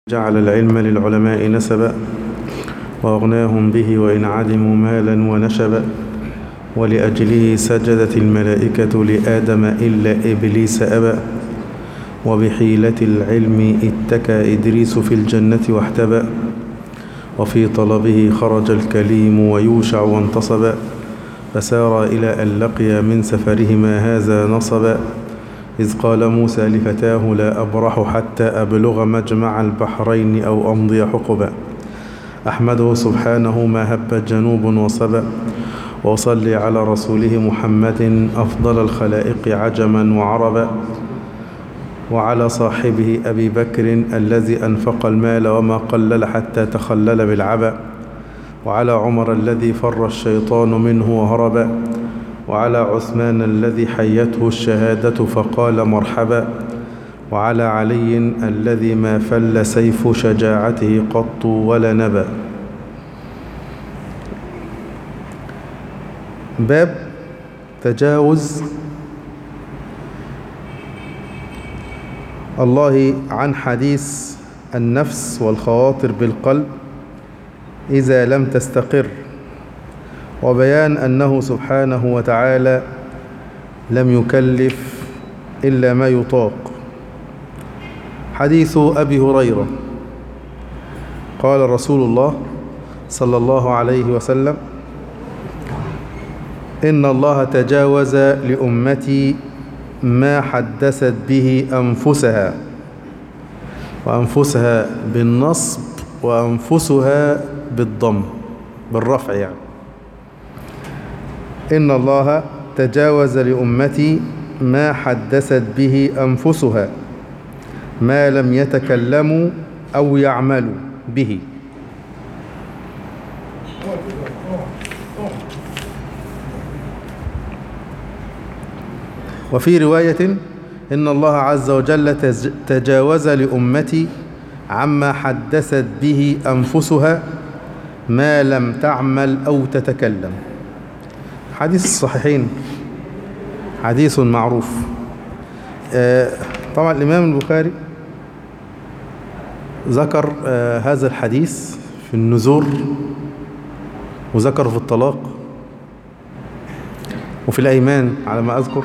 جعل العلم للعلماء نسبا وأغناهم به وإن عدموا مالا ونشبا ولأجله سجدت الملائكة لآدم إلا إبليس أبى وبحيلة العلم اتكى إدريس في الجنة واحتبى وفي طلبه خرج الكليم ويوشع وانتصبا فسار إلى أن لقي من سفرهما هذا نصبا إذ قال موسى لفتاه لا أبرح حتى أبلغ مجمع البحرين أو أمضي حقبا أحمده سبحانه ما هب جنوب وصبا وصلي على رسوله محمد أفضل الخلائق عجما وعربا وعلى صاحبه أبي بكر الذي أنفق المال وما قلل حتى تخلل بالعبا وعلى عمر الذي فر الشيطان منه وهربا وعلى عثمان الذي حيته الشهادة فقال مرحبا وعلى علي الذي ما فل سيف شجاعته قط ولا نبا باب تجاوز الله عن حديث النفس والخواطر بالقلب إذا لم تستقر وبيان أنه سبحانه وتعالى لم يكلف إلا ما يطاق حديث أبي هريرة قال رسول الله صلى الله عليه وسلم إن الله تجاوز لأمتي ما حدثت به أنفسها وأنفسها بالنصب وأنفسها بالضم بالرفع يعني إن الله تجاوز لأمتي ما حدثت به أنفسها ما لم يتكلموا أو يعملوا به وفي رواية إن الله عز وجل تجاوز لأمتي عما حدثت به أنفسها ما لم تعمل أو تتكلم حديث الصحيحين حديث معروف آه طبعا الإمام البخاري ذكر آه هذا الحديث في النذور وذكر في الطلاق وفي الأيمان على ما أذكر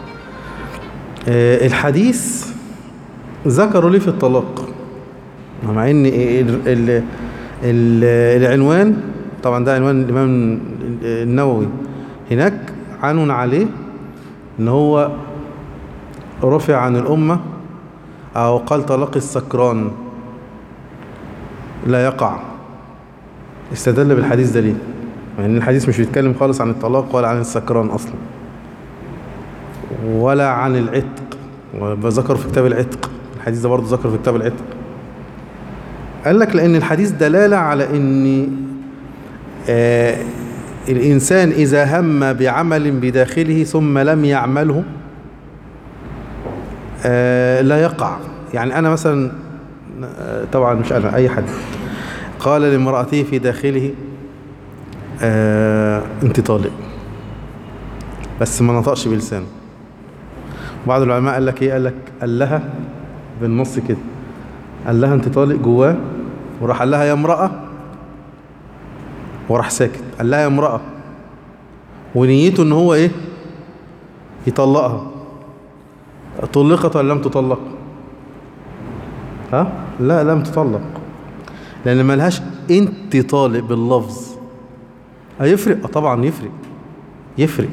آه الحديث ذكروا لي في الطلاق مع ان ال ال ال العنوان طبعا ده عنوان الامام النووي هناك عنون عليه ان هو رفع عن الامه او قال طلاق السكران لا يقع استدل بالحديث ده ليه مع ان الحديث مش بيتكلم خالص عن الطلاق ولا عن السكران اصلا ولا عن العتق وذكر في كتاب العتق الحديث ده برضه ذكر في كتاب العتق قال لك لأن الحديث دلالة على أن آه الإنسان إذا هم بعمل بداخله ثم لم يعمله آه لا يقع يعني أنا مثلا آه طبعا مش أنا أي حد قال لامرأته في داخله آه أنت طالق بس ما نطقش بلسانه بعض العلماء قال لك ايه قال لك قال لها بالنص كده قال لها انت طالق جواه وراح قال لها يا امرأة وراح ساكت قال لها يا امرأة ونيته ان هو ايه يطلقها طلقت ولا لم تطلق ها لا لم تطلق لان ملهاش انت طالق باللفظ هيفرق طبعا يفرق يفرق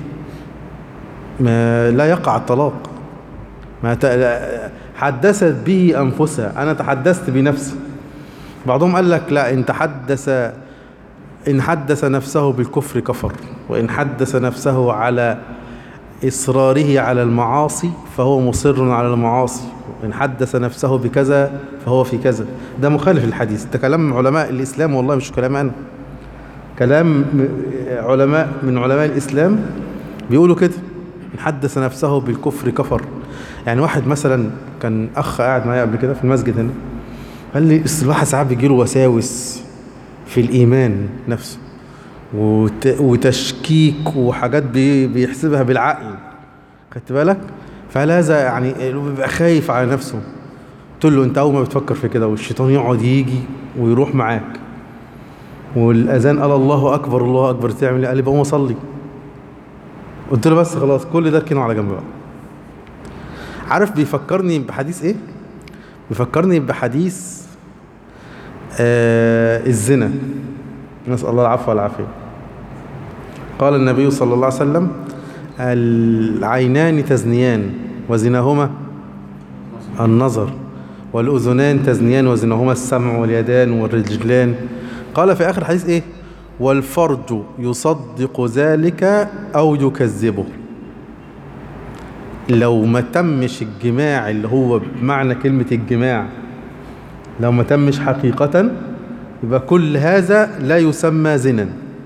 ما لا يقع الطلاق ما حدثت به أنفسها أنا تحدثت بنفسي بعضهم قال لك لا إن تحدث إن حدث نفسه بالكفر كفر وإن حدث نفسه على إصراره على المعاصي فهو مصر على المعاصي وإن حدث نفسه بكذا فهو في كذا ده مخالف الحديث ده كلام علماء الإسلام والله مش كلام أنا كلام علماء من علماء الإسلام بيقولوا كده إن حدث نفسه بالكفر كفر يعني واحد مثلا كان اخ قاعد معايا قبل كده في المسجد هنا قال لي الواحد ساعات بيجي له وساوس في الايمان نفسه وت... وتشكيك وحاجات بي... بيحسبها بالعقل خدت بالك فهل هذا يعني بيبقى خايف على نفسه قلت له انت اول ما بتفكر في كده والشيطان يقعد يجي ويروح معاك والاذان قال الله اكبر الله اكبر تعمل ايه قال لي بقوم اصلي قلت له بس خلاص كل ده اركنه على جنب بقى عارف بيفكرني بحديث ايه بيفكرني بحديث آه الزنا نسأل الله العفو والعافية قال النبي صلى الله عليه وسلم العينان تزنيان وزناهما النظر والأذنان تزنيان وزناهما السمع واليدان والرجلان قال في آخر الحديث إيه والفرج يصدق ذلك أو يكذبه لو ما تمش الجماع اللي هو بمعنى كلمة الجماع لو ما تمش حقيقة يبقى كل هذا لا يسمى زنا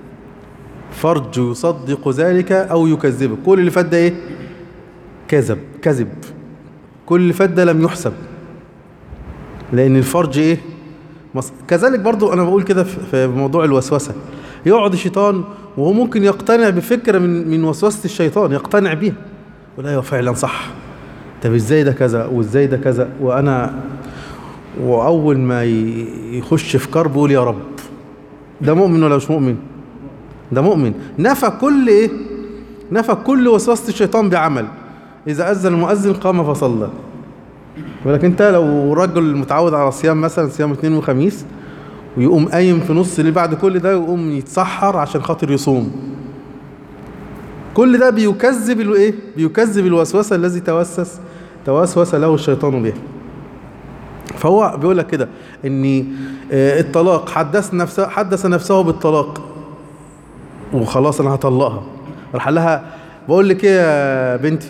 فرج يصدق ذلك أو يكذبه كل اللي فات ده إيه كذب كذب كل اللي فات ده لم يحسب لأن الفرج إيه مص... كذلك برضو أنا بقول كده في موضوع الوسوسة يقعد الشيطان وهو ممكن يقتنع بفكرة من من وسوسة الشيطان يقتنع بيها يقول أيوه فعلا صح طب ازاي ده كذا وازاي ده كذا وأنا وأول ما يخش في كرب يقول يا رب ده مؤمن ولا مش مؤمن ده مؤمن نفى كل إيه نفى كل وسوسة الشيطان بعمل إذا أذن المؤذن قام فصلى ولكن أنت لو رجل متعود على صيام مثلا صيام اثنين وخميس ويقوم قايم في نص الليل بعد كل ده يقوم يتسحر عشان خاطر يصوم كل ده بيكذب الايه بيكذب الوسوسه الذي توسوس توسوس له الشيطان به فهو بيقول لك كده ان الطلاق حدث نفسه حدث نفسه بالطلاق وخلاص انا هطلقها راح لها بقول لك ايه يا بنتي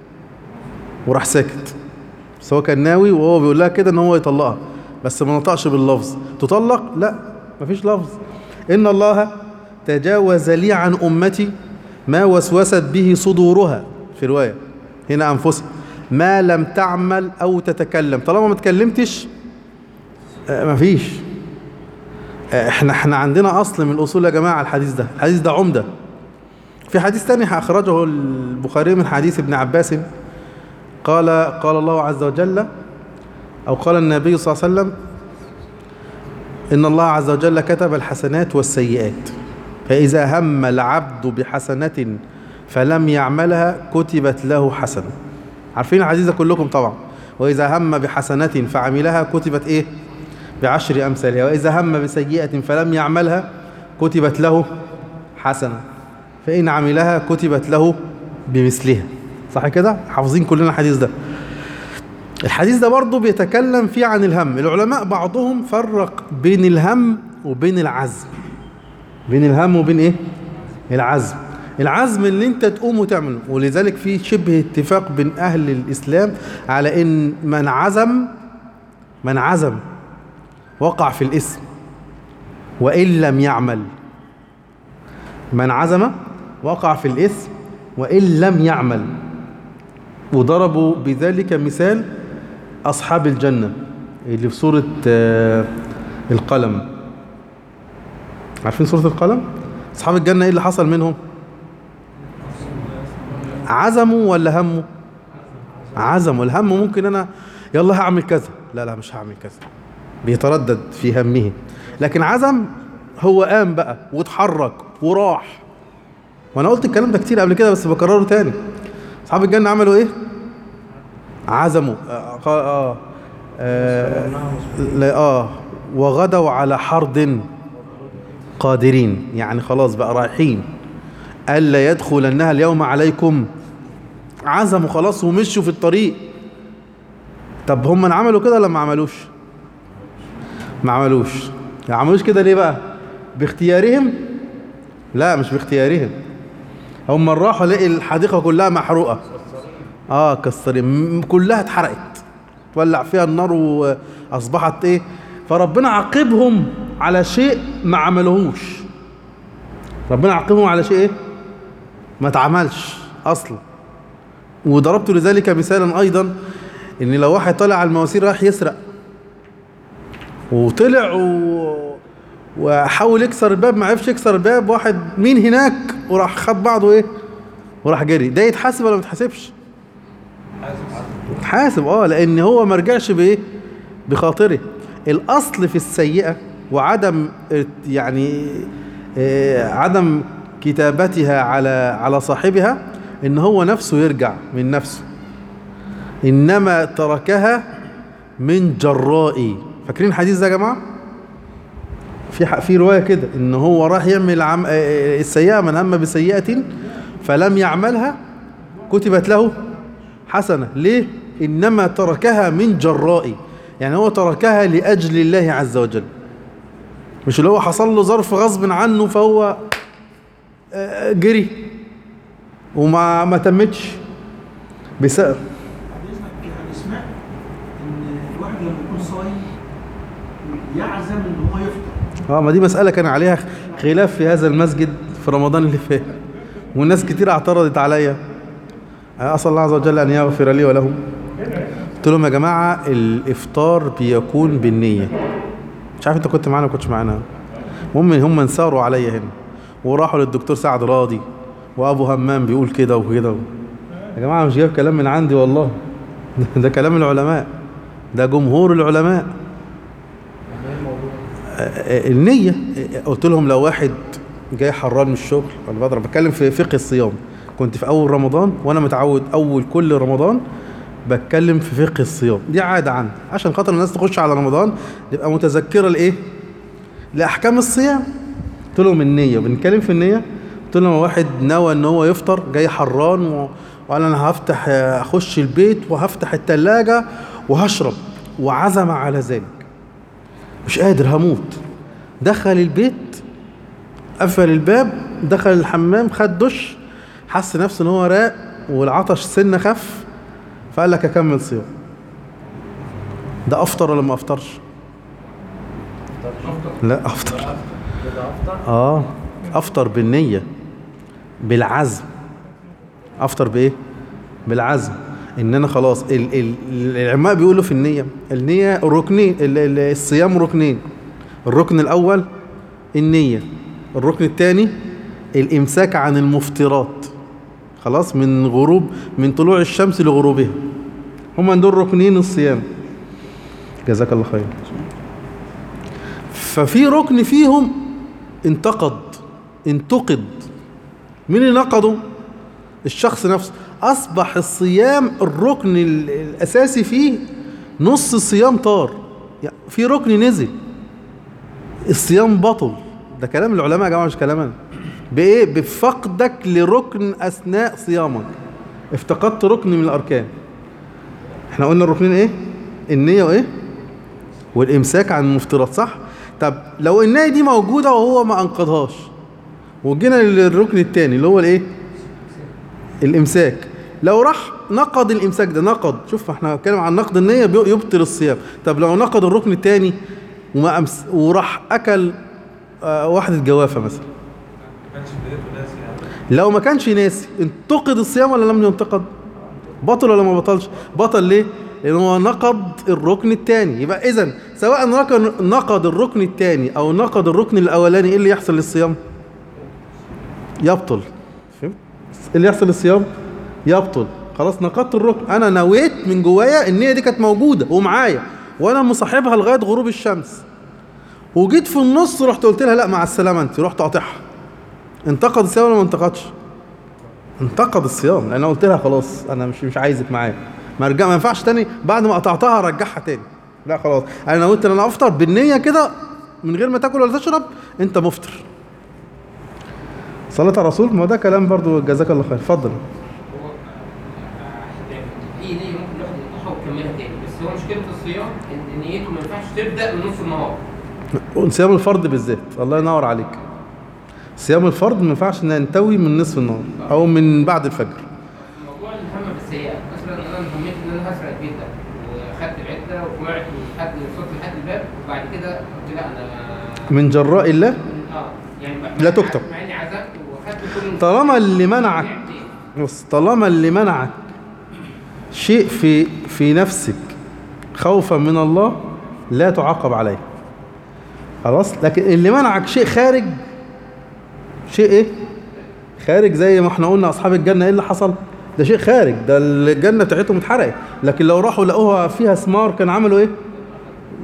وراح ساكت بس هو كان ناوي وهو بيقول لها كده ان هو يطلقها بس ما نطقش باللفظ تطلق لا مفيش لفظ ان الله تجاوز لي عن امتي ما وسوست به صدورها في روايه هنا انفسها ما لم تعمل او تتكلم طالما ما اتكلمتش آه مفيش آه احنا احنا عندنا اصل من الاصول يا جماعه الحديث ده الحديث ده عمده في حديث تاني اخرجه البخاري من حديث ابن عباس قال قال الله عز وجل او قال النبي صلى الله عليه وسلم ان الله عز وجل كتب الحسنات والسيئات فاذا هم العبد بحسنه فلم يعملها كتبت له حسنه عارفين الحديث ده كلكم طبعا وإذا هم بحسنة فعملها كتبت إيه بعشر أمثالها وإذا هم بسيئة فلم يعملها كتبت له حسنة فإن عملها كتبت له بمثلها صح كده حافظين كلنا الحديث ده الحديث ده برضه بيتكلم فيه عن الهم العلماء بعضهم فرق بين الهم وبين العزم بين الهم وبين ايه العزم العزم اللي انت تقوم وتعمله ولذلك في شبه اتفاق بين اهل الاسلام على ان من عزم من عزم وقع في الاسم وان لم يعمل من عزم وقع في الاسم وان لم يعمل وضربوا بذلك مثال اصحاب الجنه اللي في سوره القلم عارفين سوره القلم اصحاب الجنه ايه اللي حصل منهم عزموا ولا هموا عزموا الهم ممكن انا يلا هعمل كذا لا لا مش هعمل كذا بيتردد في همه لكن عزم هو قام بقى واتحرك وراح وانا قلت الكلام ده كتير قبل كده بس بكرره تاني اصحاب الجنه عملوا ايه عزموا اه اه, آه, لا آه وغدوا على حرد قادرين يعني خلاص بقى رايحين ألا يدخلنها اليوم عليكم عزموا خلاص ومشوا في الطريق طب هم عملوا كده ولا ما عملوش ما عملوش ما عملوش كده ليه بقى باختيارهم لا مش باختيارهم هم راحوا لقي الحديقة كلها محروقة اه كسرين كلها اتحرقت تولع فيها النار واصبحت ايه فربنا عاقبهم على شيء ما عملوهوش ربنا عاقبهم على شيء ايه ما اتعملش اصلا وضربت لذلك مثالا ايضا ان لو واحد طالع على المواسير راح يسرق وطلع و... وحاول يكسر الباب ما عرفش يكسر الباب واحد مين هناك وراح خد بعضه ايه وراح جري ده يتحاسب ولا ما يتحاسبش يتحاسب اه لان هو ما رجعش بايه بخاطره الأصل في السيئة وعدم ارت- يعني آه، عدم كتابتها على على صاحبها ان هو نفسه يرجع من نفسه انما تركها من جراء فاكرين الحديث ده يا جماعه في ح- في روايه كده ان هو راح يعمل عم آه، آه، السيئه من هم بسيئه فلم يعملها كتبت له حسنه ليه انما تركها من جراء يعني هو تركها لاجل الله عز وجل مش اللي هو حصل له ظرف غصب عنه فهو آه، جري وما ما تمتش بسبب بعد اذنك يعني سمعت ان الواحد لما يكون صايم يعزم ان هو يفطر اه ما دي مسألة كان عليها خلاف في هذا المسجد في رمضان اللي فات والناس كتير اعترضت عليا أسأل الله عز وجل أن يغفر لي ولهم قلت لهم يا جماعة الإفطار بيكون بالنية مش عارف أنت كنت معانا ولا كنتش معانا المهم هم انساروا عليا هنا وراحوا للدكتور سعد راضي وأبو همام بيقول كده وكده يا جماعة مش جايب كلام من عندي والله ده كلام العلماء ده جمهور العلماء النية قلت لهم لو واحد جاي حران من الشغل انا بضرب بتكلم في فقه الصيام كنت في اول رمضان وانا متعود اول كل رمضان بتكلم في فقه الصيام دي عادة عندي عشان خاطر الناس تخش على رمضان تبقى متذكرة لايه لاحكام الصيام قلت لهم النية بنتكلم في النية قلت لهم واحد نوى ان هو يفطر جاي حران و... وقال انا هفتح اخش البيت وهفتح التلاجة وهشرب وعزم على ذلك مش قادر هموت دخل البيت قفل الباب دخل الحمام خد دش حس نفسه ان هو راق والعطش سنه خف فقال لك اكمل صيام ده افطر ولا ما افطرش لا افطر اه افطر بالنيه بالعزم افطر بايه بالعزم ان انا خلاص ال ال العلماء بيقولوا في النيه النيه ركنين ال- ال- الصيام ركنين الركن الاول النيه الركن الثاني الامساك عن المفطرات خلاص من غروب من طلوع الشمس لغروبها هما دول ركنين الصيام جزاك الله خير ففي ركن فيهم انتقد انتقد مين اللي نقضه الشخص نفسه أصبح الصيام الركن ال- الأساسي فيه نص الصيام طار يعني في ركن نزل الصيام بطل ده كلام العلماء يا جماعة مش كلام أنا بإيه بفقدك لركن أثناء صيامك افتقدت ركن من الأركان احنا قلنا الركنين ايه النية وايه والإمساك عن المفطرات صح طب لو النية دي موجودة وهو ما أنقضهاش وجينا للركن الثاني اللي هو الايه الامساك لو راح نقض الامساك ده نقض شوف احنا بنتكلم عن نقض النيه بي- يبطل الصيام طب لو نقض الركن الثاني وما أمس وراح اكل آه واحده جوافه مثلا لو ما كانش ناسي انتقد الصيام ولا لم ينتقد بطل ولا ما بطلش بطل ليه لان هو نقض الركن الثاني يبقى اذا سواء نقض نقض الركن الثاني او نقض الركن الاولاني ايه اللي يحصل للصيام يبطل فهمت ايه اللي يحصل للصيام يبطل خلاص نقضت الركن انا نويت من جوايا النيه دي كانت موجوده ومعايا وانا مصاحبها لغايه غروب الشمس وجيت في النص رحت قلت لها لا مع السلامه انت رحت قاطعها انتقد الصيام ولا ما انتقدش انتقد الصيام لان انا قلت لها خلاص انا مش مش عايزك معايا ما ارجع ما ينفعش تاني بعد ما قطعتها ارجعها تاني لا خلاص انا نويت ان انا افطر بالنيه كده من غير ما تاكل ولا تشرب انت مفطر صلاة على الرسول ما ده كلام برضو جزاك الله خير اتفضل هو يعني هي نية ممكن الواحد يقطعها ويكملها تاني بس هو مشكلة الصيام إن نيته ما ينفعش تبدأ من نص النهار صيام الفرض بالذات الله ينور عليك صيام الفرض ما ينفعش ننتوي من نصف النهار او من بعد الفجر موضوع الهم بالسيئة مثلا أنا هميت إن أنا هسرق البيت ده وخدت العدة وطلعت لحد وصلت لحد الباب وبعد كده قلت لا أنا من جراء الله اه يعني بقى- لا تكتب. مع إني عزمت وخدت كل طالما اللي منعك نعمت إيه؟ بص طالما اللي منعك شيء في في نفسك خوفا من الله لا تعاقب عليه خلاص لكن اللي منعك شيء خارج شيء ايه خارج زي ما احنا قلنا اصحاب الجنه ايه اللي حصل ده شيء خارج ده الجنه بتاعتهم اتحرقت لكن لو راحوا لقوها فيها ثمار كان عملوا ايه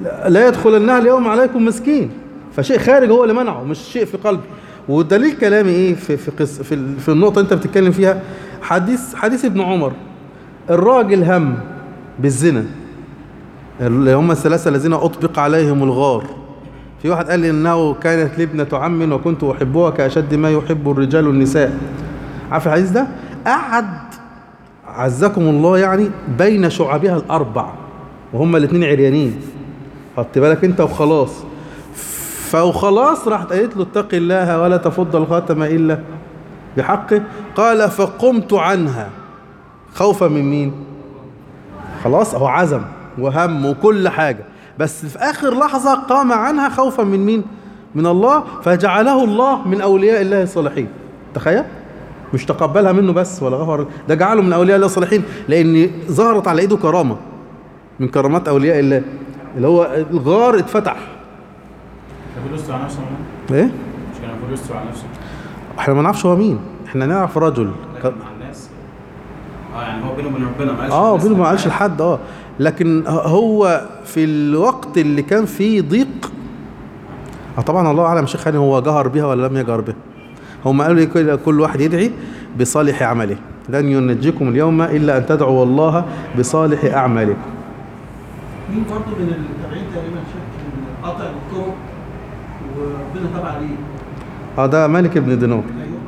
لا يدخلنها اليوم عليكم مسكين فشيء خارج هو اللي منعه مش شيء في قلبه ودليل كلامي ايه في في قص في, ال- في النقطه اللي انت بتتكلم فيها حديث حديث ابن عمر الراجل هم بالزنا اللي هم الثلاثه الذين اطبق عليهم الغار في واحد قال لي انه كانت لي ابنه عم وكنت احبها كاشد ما يحب الرجال النساء عارف الحديث ده قعد عزكم الله يعني بين شعبها الاربع وهم الاثنين عريانين خدت بالك انت وخلاص فوخلاص راحت قالت له اتق الله ولا تفض الخاتم الا بحقه قال فقمت عنها خوفا من مين خلاص هو عزم وهم وكل حاجة بس في آخر لحظة قام عنها خوفا من مين من الله فجعله الله من أولياء الله الصالحين تخيل مش تقبلها منه بس ولا غفر ده جعله من أولياء الله الصالحين لأن ظهرت على إيده كرامة من كرامات أولياء الله اللي هو الغار اتفتح كان بيقول يستر على نفسه ولا ايه مش كان بيقول يستر على نفسه احنا ما نعرفش هو مين احنا نعرف رجل لكن مع الناس اه يعني هو بينه وبين ربنا ما قالش اه للناس بينه ما أنا قالش عارف. لحد اه لكن هو في الوقت اللي كان فيه ضيق اه طبعا الله اعلم شيخ هاني هو جهر بها ولا لم يجهر بها هم قالوا لي كل- كل واحد يدعي بصالح عمله لن ينجيكم اليوم الا ان تدعوا الله بصالح اعمالكم مين برضه من التابعين تقريبا شك من قطع الطرق وربنا تبع عليه اه ده مالك بن دينار ايوه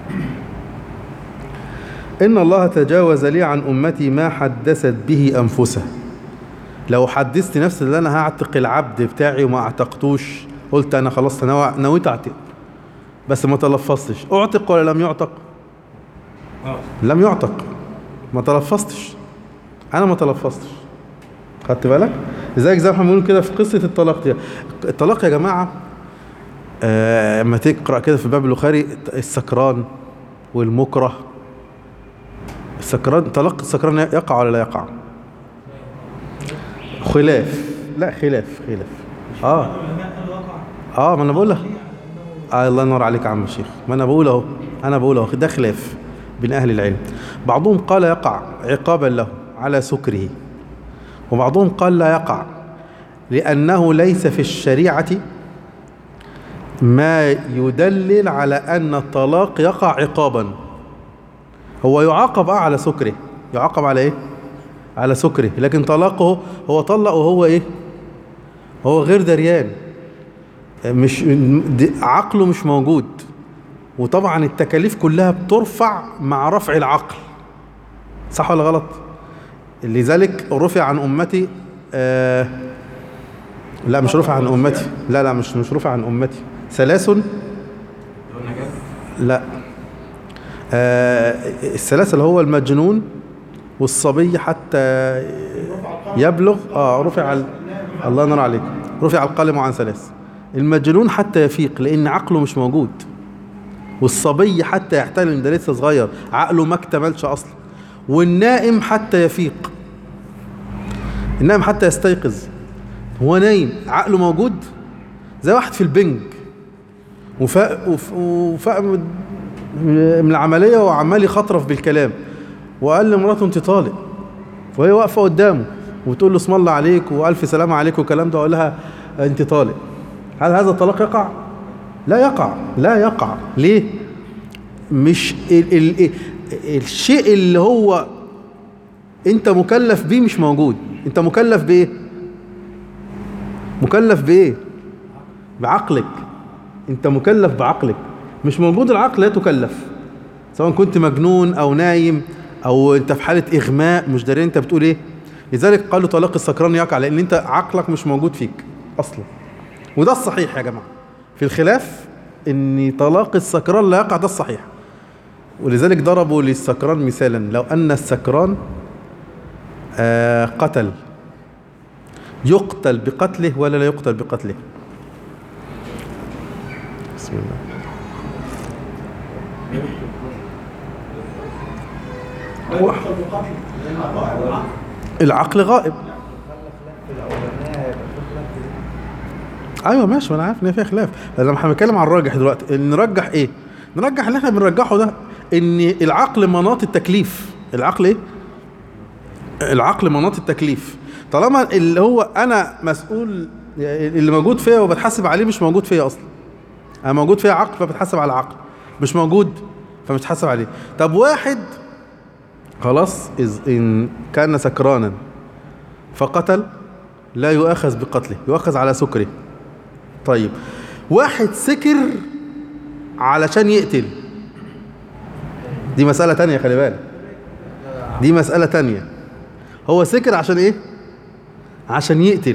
إن الله تجاوز لي عن أمتي ما حدثت به أنفسها لو حدثت نفسي ان أنا هعتق العبد بتاعي وما اعتقتوش قلت أنا خلاص نوع- نويت أعتق بس ما تلفظتش أعتق ولا لم يعتق اه لم يعتق ما تلفظتش أنا ما تلفظتش خدت بالك لذلك زي ما احنا بنقول كده في قصة الطلاق دي الطلاق يا جماعة آه، اما تقرأ كده في باب البخاري السكران والمكره السكران طلاق السكران يقع ولا لا يقع خلاف لا خلاف خلاف اه اه ما انا بقول لك آه الله ينور عليك يا عم الشيخ ما انا بقول اهو انا بقول اهو ده خلاف بين اهل العلم بعضهم قال يقع عقابا له على سكره وبعضهم قال لا يقع لانه ليس في الشريعه ما يدلل على ان الطلاق يقع عقابا هو يعاقب اه على سكره يعاقب على ايه على سكره لكن طلاقه هو طلق وهو ايه هو غير دريان مش د- عقله مش موجود وطبعا التكاليف كلها بترفع مع رفع العقل صح ولا غلط لذلك رفع عن امتي آه لا مش رفع عن امتي لا لا مش مش رفع عن امتي ثلاث قلنا كده لا آه الثلاثة اللي هو المجنون والصبي حتى يبلغ اه رفع ال... الله ينور عليك رفع القلم عن ثلاث المجنون حتى يفيق لان عقله مش موجود والصبي حتى يحتلم ده لسه صغير عقله ما اكتملش اصلا والنائم حتى يفيق النائم حتى يستيقظ هو نايم عقله موجود زي واحد في البنج وفاق وف- وفاق من من العمليه وعمال يخطرف بالكلام وقال لمراته انت طالق وهي واقفه قدامه وتقول له اسم الله عليك والف سلامه عليك والكلام ده وقال لها انت طالق هل هذا الطلاق يقع؟ لا يقع لا يقع ليه؟ مش ال ال ال الشيء اللي هو انت مكلف بيه مش موجود انت مكلف بايه؟ مكلف بايه؟ بعقلك انت مكلف بعقلك مش موجود العقل لا تكلف سواء كنت مجنون او نايم او انت في حاله اغماء مش دارين انت بتقول ايه لذلك قالوا طلاق السكران يقع لان انت عقلك مش موجود فيك اصلا وده الصحيح يا جماعه في الخلاف ان طلاق السكران لا يقع ده الصحيح ولذلك ضربوا للسكران مثالا لو ان السكران آه قتل يقتل بقتله ولا لا يقتل بقتله بسم الله هو- العقل غائب ايوه ماشي ما انا عارف ان فيها خلاف لما احنا بنتكلم عن الراجح دلوقتي نرجح ايه نرجح اللي احنا بنرجحه ده ان العقل مناط التكليف العقل ايه العقل مناط التكليف طالما اللي هو انا مسؤول اللي موجود فيا وبتحاسب عليه مش موجود فيا اصلا انا موجود فيا عقل فبتحاسب على عقل مش موجود فمش بتحاسب عليه طب واحد خلاص إذ ان كان سكرانا فقتل لا يؤاخذ بقتله يؤاخذ على سكره طيب واحد سكر علشان يقتل دي مسألة تانية خلي بالك دي مسألة تانية هو سكر عشان ايه عشان يقتل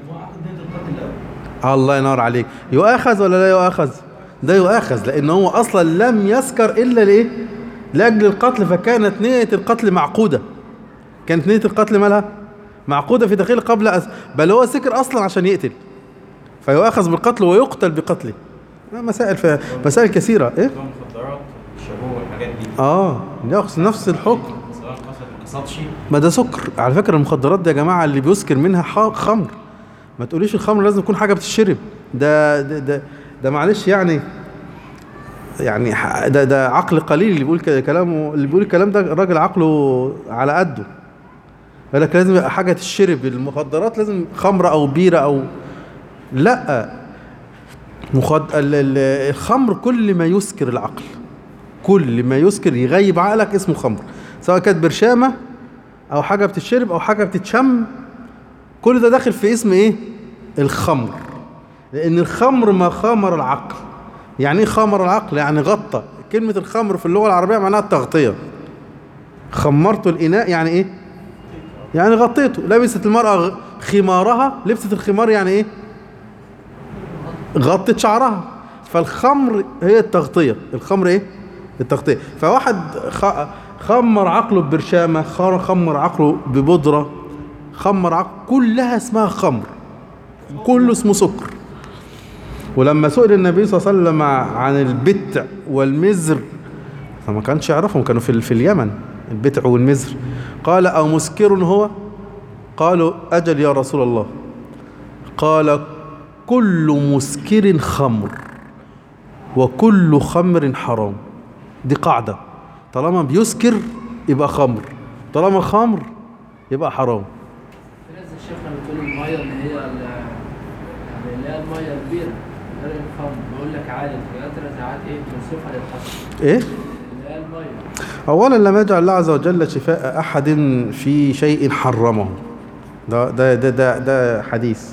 الله ينور عليك يؤاخذ ولا لا يؤاخذ ده يؤاخذ لان هو اصلا لم يسكر الا لايه لاجل القتل فكانت نية القتل معقودة كانت نية القتل مالها معقودة في داخل قبل أس... بل هو سكر اصلا عشان يقتل فيؤاخذ بالقتل ويقتل بقتله مسائل ف... مسائل كثيرة ايه المخدرات الشابوه والحاجات دي اه نفس نفس الحكم سواء قصد ما قصدش ما ده سكر على فكرة المخدرات دي يا جماعة اللي بيسكر منها ح- خمر ما تقوليش الخمر لازم يكون حاجة بتشرب ده ده ده, ده معلش يعني يعني ح- ده ده عقل قليل اللي بيقول ك- كلامه اللي بيقول الكلام ده الراجل عقله على قده يقول لك لازم يبقى حاجة تشرب المخدرات لازم خمرة أو بيرة أو لا مخد... ال- ال- الخمر كل ما يسكر العقل كل ما يسكر يغيب عقلك اسمه خمر سواء كانت برشامة او حاجة بتتشرب او حاجة بتتشم كل ده داخل في اسم ايه الخمر لان الخمر ما خمر العقل يعني ايه خمر العقل يعني غطى كلمة الخمر في اللغة العربية معناها التغطية خمرت الاناء يعني ايه يعني غطيته لبست المرأة غ- خمارها لبست الخمار يعني ايه غطت شعرها فالخمر هي التغطية الخمر ايه التغطية فواحد خ- خمر عقله ببرشامة خر- خمر عقله ببودرة خمر عقله كلها اسمها خمر كله اسمه سكر ولما سئل النبي صلى الله عليه وسلم عن البتع والمزر فما كانش يعرفهم كانوا في في اليمن البتع والمزر قال أو مسكر هو قالوا أجل يا رسول الله قال كل مسكر خمر وكل خمر حرام دي قاعدة طالما بيسكر يبقى خمر طالما خمر يبقى حرام في ناس الشيخ لما بتقول الميه اللي هي ال- يعني اللي هي الميه البيره غير الخمر بيقول لك عادي الدكاتره ساعات ايه بتوصفها للحصر ايه اللي هي الميه اولا لم يجعل الله عز وجل شفاء احد في شيء حرمه ده ده ده ده, ده حديث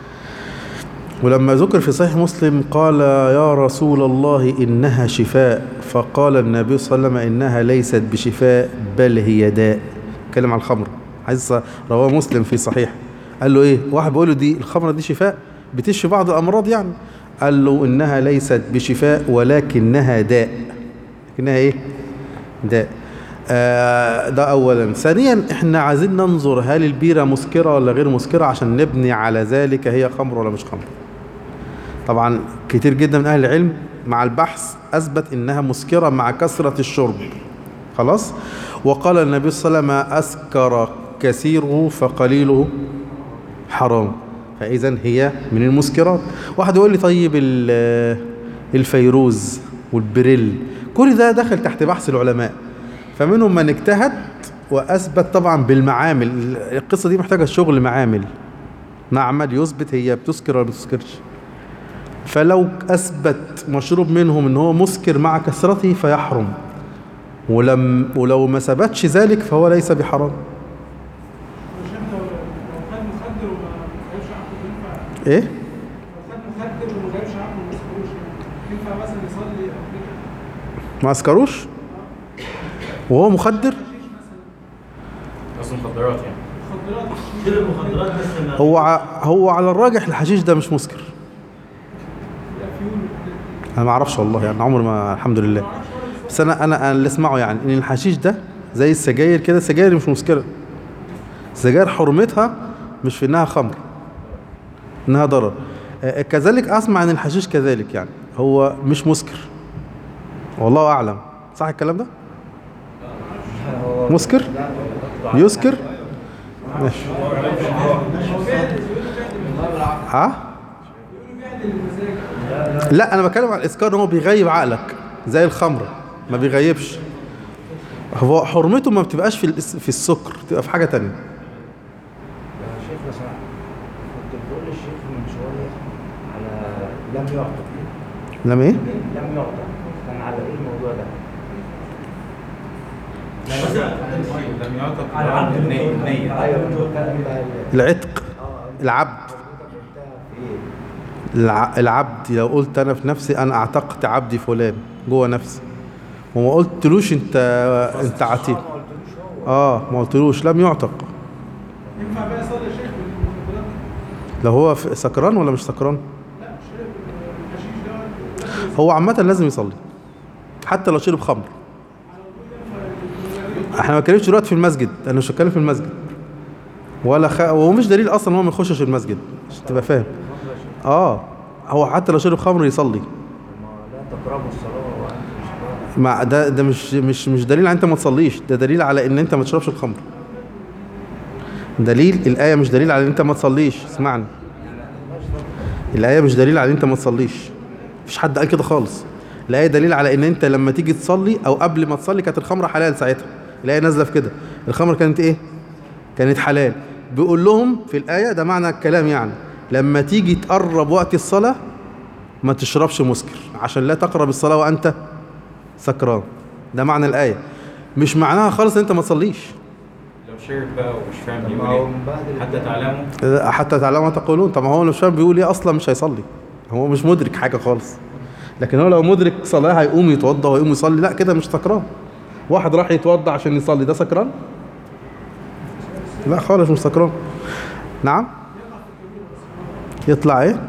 ولما ذكر في صحيح مسلم قال يا رسول الله انها شفاء فقال النبي صلى الله عليه وسلم انها ليست بشفاء بل هي داء اتكلم عن الخمر حديث رواه مسلم في صحيح قال له ايه واحد بيقول له دي الخمره دي شفاء بتشفي بعض الامراض يعني قال له انها ليست بشفاء ولكنها داء لكنها ايه ده آه ده اولا ثانيا احنا عايزين ننظر هل البيره مسكره ولا غير مسكره عشان نبني على ذلك هي خمر ولا مش خمر طبعا كتير جدا من اهل العلم مع البحث اثبت انها مسكره مع كثره الشرب خلاص وقال النبي صلى الله عليه وسلم اسكر كثيره فقليله حرام فاذا هي من المسكرات واحد يقول لي طيب ال- الفيروز والبريل كل ده دخل تحت بحث العلماء فمنهم من اجتهد واثبت طبعا بالمعامل القصه دي محتاجه شغل معامل معمل يثبت هي بتسكر ولا بتسكرش فلو اثبت مشروب منهم ان هو مسكر مع كثرته فيحرم ولم ولو ما ثبتش ذلك فهو ليس بحرام مش انت لو لو خد مخدر وما غيرش عقله ينفع ايه لو خد مخدر وما غيرش عقله ما يسكروش ينفع مثلا يصلي او كده ما اسكروش وهو مخدر بس مخدرات يعني مخدرات كده المخدرات بس ما هو ع- هو على الراجح الحشيش ده مش مسكر الافيون انا ما اعرفش والله يعني عمري ما الحمد لله بس انا انا انا اللي اسمعه يعني ان الحشيش ده زي السجاير كده السجاير مش مسكره السجاير حرمتها مش في انها خمر انها ضرر آه، كذلك اسمع ان الحشيش كذلك يعني هو مش مسكر والله اعلم صح الكلام ده مسكر يسكر ماشي ها لا انا بتكلم عن الاسكار ان هو بيغيب عقلك زي الخمر ما بيغيبش هو حرمته ما بتبقاش في الاس- في السكر بتبقى في حاجه تانية شيخ لم يعتق لم ايه لم يعتق كان على ايه الموضوع ده؟ لم يعتق على عبد النية النية ايوه كنت بتكلم بقى ال- العتق اه العبد حضرتك قلتها في ايه؟ الع... العبد لو قلت انا في نفسي انا اعتقت عبدي فلان جوه نفسي وما قلتلوش انت انت عتيق اه ما قلتلوش هو اه ما قلتلوش لم يعتق ينفع بقى يصلي يا شيخ بالمخدرات؟ لو هو في- سكران ولا مش سكران لا مش شرب الحشيش ده هو عامة لازم يصلي حتى لو شرب خمر احنا ما بنتكلمش دلوقتي في المسجد انا مش بتكلم في المسجد ولا خ... وهو مش دليل اصلا ان هو ما يخشش المسجد عشان تبقى فاهم اه هو حتى لو شرب خمر يصلي ما لا تقربوا الصلاه وانتم سكارى مع ده ده مش مش مش دليل على انت ما تصليش ده دليل على ان انت ما تشربش الخمر دليل الايه مش دليل على ان انت ما تصليش اسمعني الايه مش دليل على ان انت ما تصليش مفيش حد قال كده خالص الايه دليل على ان انت لما تيجي تصلي او قبل ما تصلي كانت الخمره حلال ساعتها الايه نازله في كده الخمر كانت ايه كانت حلال بيقول لهم في الايه ده معنى الكلام يعني لما تيجي تقرب وقت الصلاه ما تشربش مسكر عشان لا تقرب الصلاه وانت سكران ده معنى الآية مش معناها خالص ان انت ما تصليش لو شرب بقى ومش فاهم طب بيقول ما هو ايه مبهدل حتى الدنيا. تعلمه حتى تعلموا ما تقولون طب ما هو مش فاهم بيقول ايه اصلا مش هيصلي هو مش مدرك حاجة خالص لكن هو لو مدرك صلاة هيقوم يتوضى ويقوم يصلي لا كده مش سكران واحد راح يتوضى عشان يصلي ده سكران لا خالص مش سكران نعم يطلع ايه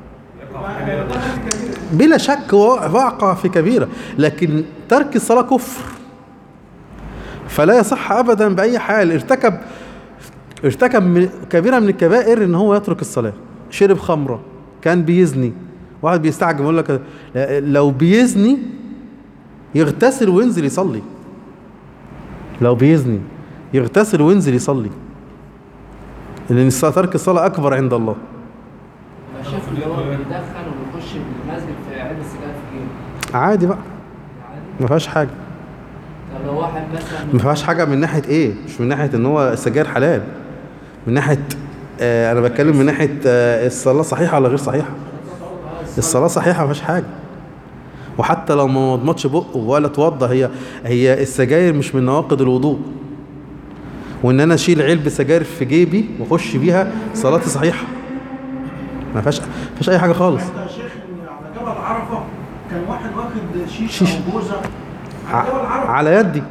بلا شك هو واقع في كبيرة لكن ترك الصلاة كفر فلا يصح أبدا بأي حال ارتكب ارتكب من- كبيرة من الكبائر ان هو يترك الصلاة شرب خمرة كان بيزني واحد بيستعجب يقول لك لو بيزني يغتسل وينزل يصلي لو بيزني يغتسل وينزل يصلي لان الصلاة- ترك الصلاة اكبر عند الله انا شايف ان هو بيدخن وبيخش المسجد في علبه سجاير في جيبه عادي بقى عادي ما فيهاش حاجة طب لو واحد مثلا ما فيهاش حاجة من ناحية ايه مش من ناحية ان هو السجاير حلال من ناحية آه انا بتكلم من ناحية آه الصلاة صحيحة ولا غير صحيحة الصلاة صحيحة ما فيهاش حاجة وحتى لو ما مضمضش بقه ولا اتوضى هي هي السجاير مش من نواقض الوضوء وان انا اشيل علبة سجاير في جيبي واخش بيها صلاتي صحيحة ما فيهاش ما فيهاش اي حاجة خالص حتى يا شيخ إن على جبل عرفه كان واحد واخد شيشه شيشة. او جوزه على جبل ع- عرفه على يدي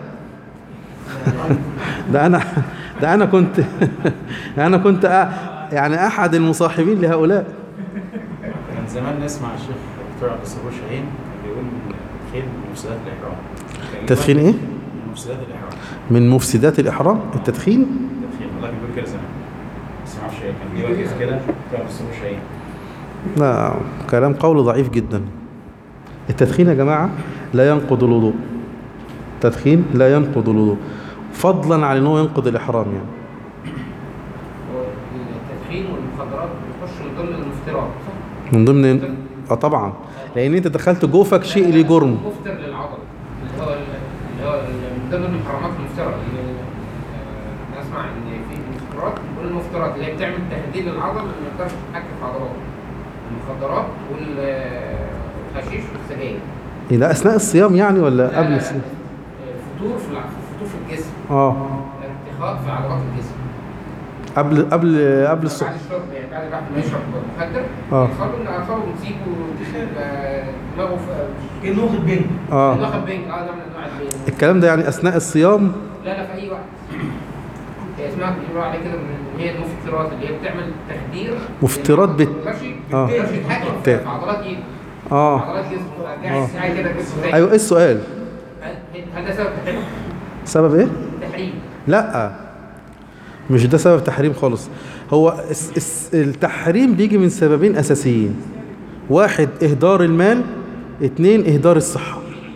ده انا ده انا كنت انا كنت أ- يعني احد المصاحبين لهؤلاء كان زمان نسمع الشيخ دكتور عبد الصبور شاهين كان بيقول التدخين من مفسدات الاحرام كان تدخين يقول ايه؟ من مفسدات الاحرام من مفسدات الاحرام التدخين التدخين والله كان بيقول كده زمان بس ما اعرفش ايه كان ليه وجه كده دكتور عبد الصبور شاهين لا كلام قول ضعيف جدا التدخين يا جماعة لا ينقض الوضوء التدخين لا ينقض الوضوء فضلا عن انه ينقض الاحرام يعني هو التدخين والمخدرات بيخشوا من ضمن المفترات صح؟ من ضمن اه طبعا لان انت دخلت جوفك شيء ليه جرم مفتر للعضل اللي هو اللي هو من ضمن المحرمات المفترة اللي آه، نسمع ان في المفترات بنقول المفترات اللي هي بتعمل تهديد للعضل اللي ما يقدرش يتحكم في عضلاته المخدرات والحشيش والسجاير إيه ده اثناء الصيام يعني ولا لا، قبل لا، الصيام الفطور في الع- الفطور في الجسم اه ارتخاء في عضلات الجسم قبل قبل قبل الصبح بعد الشرب يعني بعد الواحد ما يشرب مخدر آه. يخلوا ان اعصابه بتسيبه يبقى دماغه في كأنه واخد بنج اه واخد بينج اه ده من انواع البينج الكلام ده يعني اثناء الصيام لا لا في اي وقت هي اسمها بيقولوا عليه كده ان هي المفترات اللي هي بتعمل تخدير مفترات بت- بت آه. اه يتحكم ت- في عضلات ايده اه عضلات جسمه آه. قاعد قاعد كده جسمه زي ايوه ايه السؤال هل هل ده سبب تحريم؟ سبب ايه تحريم لا مش ده سبب تحريم خالص هو الس- الس- التحريم بيجي من سببين اساسيين واحد اهدار المال اتنين اهدار الصحة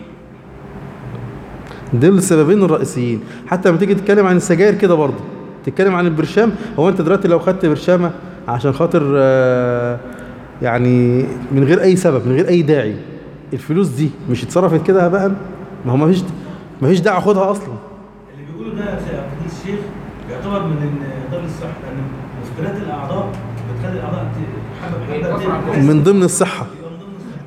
دول السببين الرئيسيين حتى لما تيجي تتكلم عن السجاير كده برضه تتكلم عن البرشام هو انت دلوقتي لو خدت برشامة عشان خاطر آه، يعني من غير اي سبب من غير اي داعي الفلوس دي مش اتصرفت كده هباء ما هو مفيش مفيش داعي اخدها اصلا اللي بيقولوا ده يا فضيلة الشيخ يعتبر من ضمن الصحة لأن مفترات الأعضاء بتخلي الأعضاء ت- حبة بحبة بيتأثر على تقل. من ضمن الصحة من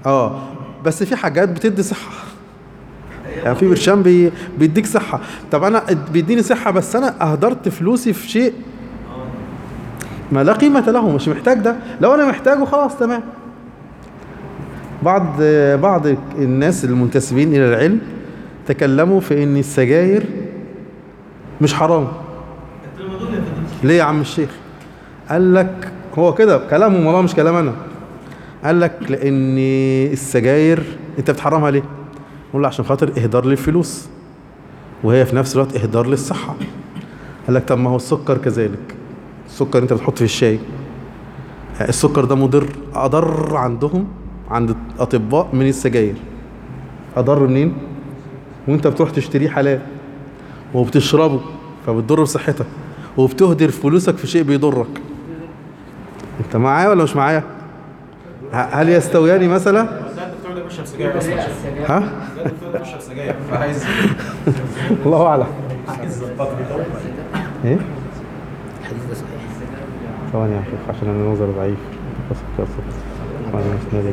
اه بس في حاجات بتدي صحة يعني في برشام بي بيديك صحة طب انا بيديني صحة بس انا اهدرت فلوسي في شيء ما لا قيمة له مش محتاج ده لو انا محتاجه خلاص تمام بعض بعض الناس المنتسبين الى العلم تكلموا في ان السجاير مش حرام التلميذون يا فندم ليه يا عم الشيخ قال لك هو كده كلامهم والله مش كلام انا قال لك لان السجاير انت بتحرمها ليه نقول له عشان خاطر اهدار للفلوس وهي في نفس الوقت اهدار للصحه قال لك طب ما هو السكر كذلك السكر انت بتحط في الشاي السكر ده مضر اضر عندهم عند الاطباء من السجاير اضر منين وانت بتروح تشتريه حلال وبتشربه فبتضر بصحتك وبتهدر فلوسك في شيء بيضرك انت معايا ولا مش معايا ه- هل يستويان مثلا ده الدكتور ده بيشرب سجاير اصلا يا شيخ. ها ده الدكتور ده بيشرب سجاير فعايز الله اعلم عايز يظبطني ايه الحديث ده صحيح ثواني يا شيخ عشان انا نظري ضعيف قصة قصة وانا مسند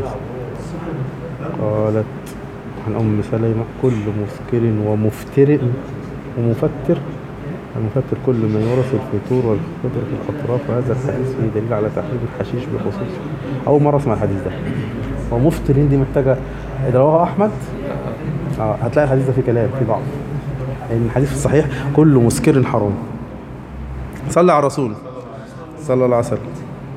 قالت عن ام سلمة كل مسكر ومفترئ ومفتر المفتر كل ما يورث الفتور والخضر في الاطراف وهذا الحديث فيه دليل على تحريم الحشيش بخصوص اول مره اسمع الحديث ده ومفترين دي محتاجه إذا رواه احمد اه هتلاقي الحديث ده فيه كلام فيه ضعف لان الحديث في الصحيح كل مسكر حرام صلى على الرسول صلى الله عليه وسلم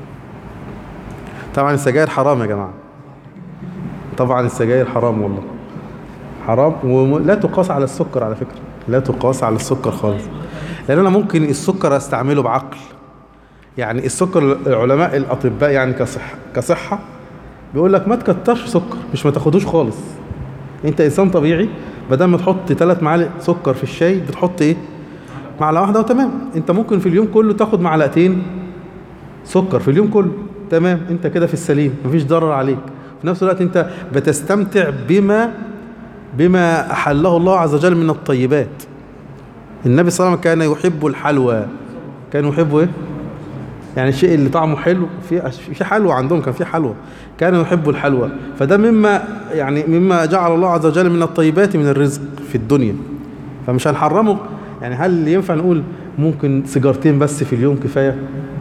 طبعا السجاير حرام يا جماعة طبعا السجاير حرام والله حرام ولا تقاس على السكر على فكرة لا تقاس على السكر خالص لأن أنا ممكن السكر أستعمله بعقل يعني السكر العلماء الأطباء يعني كصحة كصحة بيقول لك ما تكترش سكر مش ما تاخدوش خالص انت انسان طبيعي بدل ما تحط ثلاث معالق سكر في الشاي بتحط ايه معلقه واحده وتمام انت ممكن في اليوم كله تاخد معلقتين سكر في اليوم كله تمام انت كده في السليم مفيش ضرر عليك في نفس الوقت انت بتستمتع بما بما احله الله عز وجل من الطيبات النبي صلى الله عليه وسلم كان يحب الحلوى كان يحب ايه يعني الشيء اللي طعمه حلو في في حلوى عندهم كان في حلوى كان يحب الحلوى فده مما يعني مما جعل الله عز وجل من الطيبات من الرزق في الدنيا فمش هنحرمه يعني هل ينفع نقول ممكن سيجارتين بس في اليوم كفايه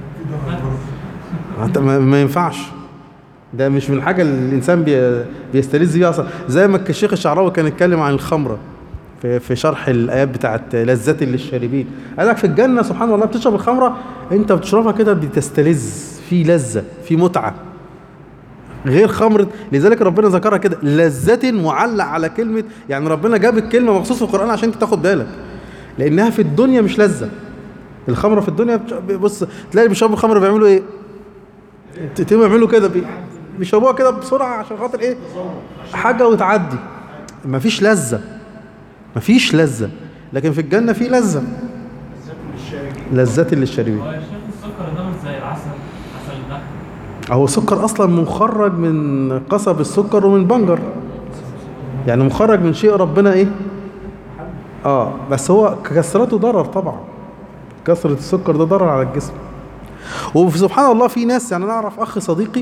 ما- ما ما ينفعش ده مش من حاجه اللي الانسان بي- بيستلذ بيها اصلا زي ما الشيخ الشعراوي كان يتكلم عن الخمره في في شرح الايات بتاعت لذة للشاربين قال لك في الجنه سبحان الله بتشرب الخمره انت بتشربها كده بتستلذ في لذه في متعه غير خمرة لذلك ربنا ذكرها كده لذة معلق على كلمة يعني ربنا جاب الكلمة مخصوص في القرآن عشان انت تاخد بالك لأنها في الدنيا مش لذة الخمرة في الدنيا بتش- بص تلاقي بيشربوا الخمرة بيعملوا ايه؟ تلاقيهم بيعملوا كده بي- بيشربوها كده بسرعة عشان خاطر ايه؟ حاجة وتعدي مفيش لذة مفيش لذة لكن في الجنة في لذة لذة للشاربين هو يا شيخ السكر ده مش زي العسل عسل النحل هو سكر اصلا مخرج من قصب السكر ومن بنجر يعني مخرج من شيء ربنا ايه اه بس هو كثرته ضرر طبعا كثرة السكر ده ضرر على الجسم وسبحان الله في ناس يعني انا اعرف اخ صديقي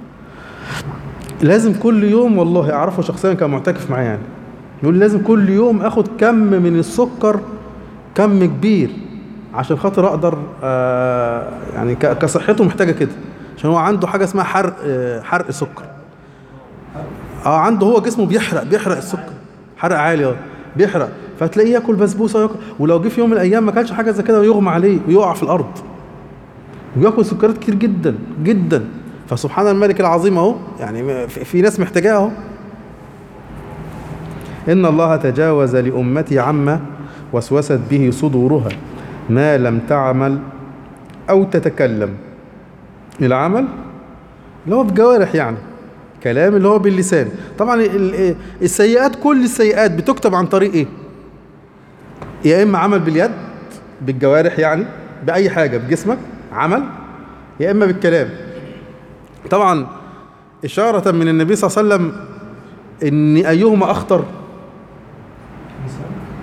لازم كل يوم والله اعرفه شخصيا كان معتكف معايا يعني يقول لي لازم كل يوم اخد كم من السكر كم كبير عشان خاطر اقدر آه يعني ك- كصحته محتاجه كده عشان هو عنده حاجه اسمها حرق آه حرق سكر اه عنده هو جسمه بيحرق بيحرق السكر حرق عالي اه بيحرق فتلاقيه ياكل بسبوسه وياكل ولو جه في يوم من الايام ما كانش حاجه زي كده ويغمى عليه ويقع في الارض وياكل سكريات كتير جدا جدا فسبحان الملك العظيم اهو يعني في في ناس محتاجاه اهو إن الله تجاوز لأمتي عما وسوست به صدورها ما لم تعمل أو تتكلم العمل اللي هو بالجوارح يعني كلام اللي هو باللسان طبعا ال- ال- السيئات كل السيئات بتكتب عن طريق ايه يا اما عمل باليد بالجوارح يعني باي حاجه بجسمك عمل يا اما بالكلام طبعا اشاره من النبي صلى الله عليه وسلم ان ايهما اخطر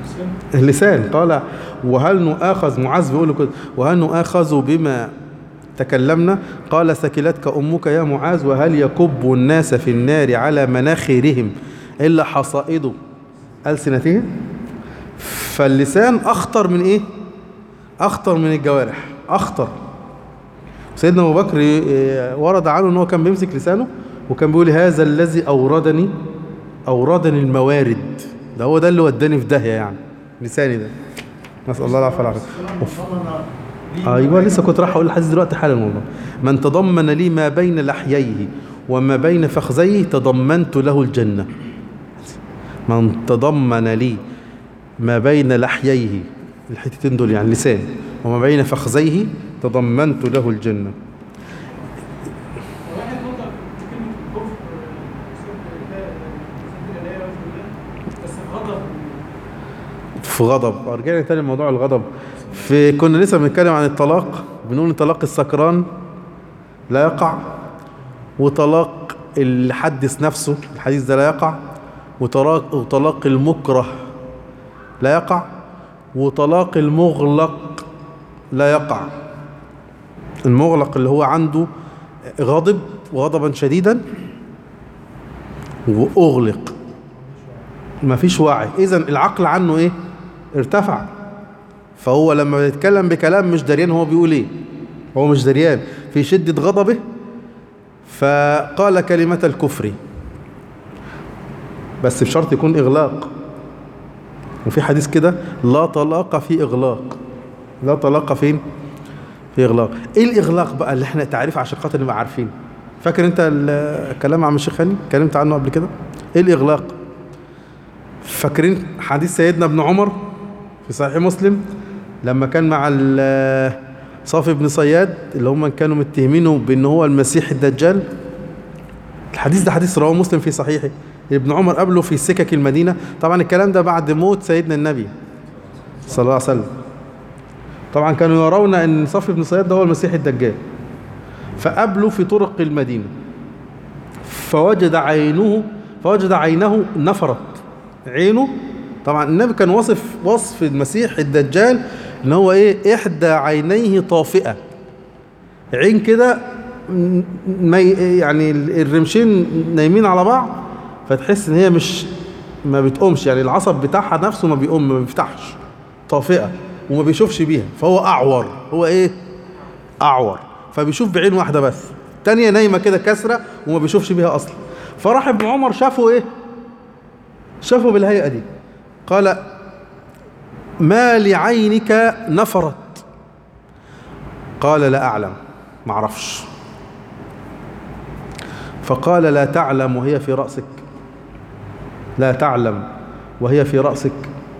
اللسان قال وهل نؤاخذ معاذ بيقول له كده وهل نؤاخذ بما تكلمنا قال سكلتك أمك يا معاذ وهل يكب الناس في النار على مناخرهم إلا حصائد ألسنتهم فاللسان أخطر من إيه أخطر من الجوارح أخطر سيدنا أبو بكر إيه، ورد عنه أنه كان بيمسك لسانه وكان بيقول هذا الذي أوردني أوردني الموارد ده هو ده اللي وداني في داهية يعني لساني ده نسأل الله العافية والعافية أوف. ايوه لسه كنت راح اقول الحديث دلوقتي حالا والله من تضمن لي ما بين لحييه وما بين فخذيه تضمنت له الجنه من تضمن لي ما بين لحييه الحتتين دول يعني لسان وما بين فخذيه تضمنت له الجنه واحد نقطة في كلمة الكفر سب الله سب الله وسب الله بس غضب في غضب رجعنا تاني لموضوع الغضب في كنا لسه بنتكلم عن الطلاق بنقول ان طلاق السكران لا يقع وطلاق اللي حدث نفسه الحديث ده لا يقع وطلاق وطلاق المكره لا يقع وطلاق المغلق لا يقع المغلق اللي هو عنده غضب وغضبا شديدا واغلق ما فيش وعي اذا العقل عنه ايه ارتفع فهو لما بيتكلم بكلام مش دريان هو بيقول ايه هو مش دريان في شدة غضبه فقال كلمة الكفر بس بشرط يكون إغلاق وفي حديث كده لا طلاق في إغلاق لا طلاق فين في إغلاق إيه الإغلاق بقى اللي احنا تعريف عشان خاطر نبقى عارفين فاكر انت الكلام عن الشيخ هاني اتكلمت عنه قبل كده ايه الإغلاق فاكرين حديث سيدنا ابن عمر في صحيح مسلم لما كان مع ال- صافي بن صياد اللي هم كانوا متهمينه بان هو المسيح الدجال الحديث ده حديث رواه مسلم في صحيحه ابن عمر قابله في سكك المدينة طبعا الكلام ده بعد موت سيدنا النبي صلى الله عليه وسلم طبعا كانوا يرون ان صافي بن صياد ده هو المسيح الدجال فقابله في طرق المدينة فوجد عينه فوجد عينه نفرت عينه طبعا النبي كان وصف وصف المسيح الدجال ان هو ايه احدى عينيه طافئة عين كده م- ما ي- يعني الرمشين نايمين على بعض فتحس ان هي مش ما بتقومش يعني العصب بتاعها نفسه ما بيقوم ما بيفتحش طافئة وما بيشوفش بيها فهو اعور هو ايه اعور فبيشوف بعين واحدة بس تانية نايمة كده كسرة وما بيشوفش بيها اصلا فراح ابن عمر شافه ايه شافه بالهيئة دي قال ما لعينك نفرت قال لا أعلم ما اعرفش فقال لا تعلم وهي في رأسك لا تعلم وهي في رأسك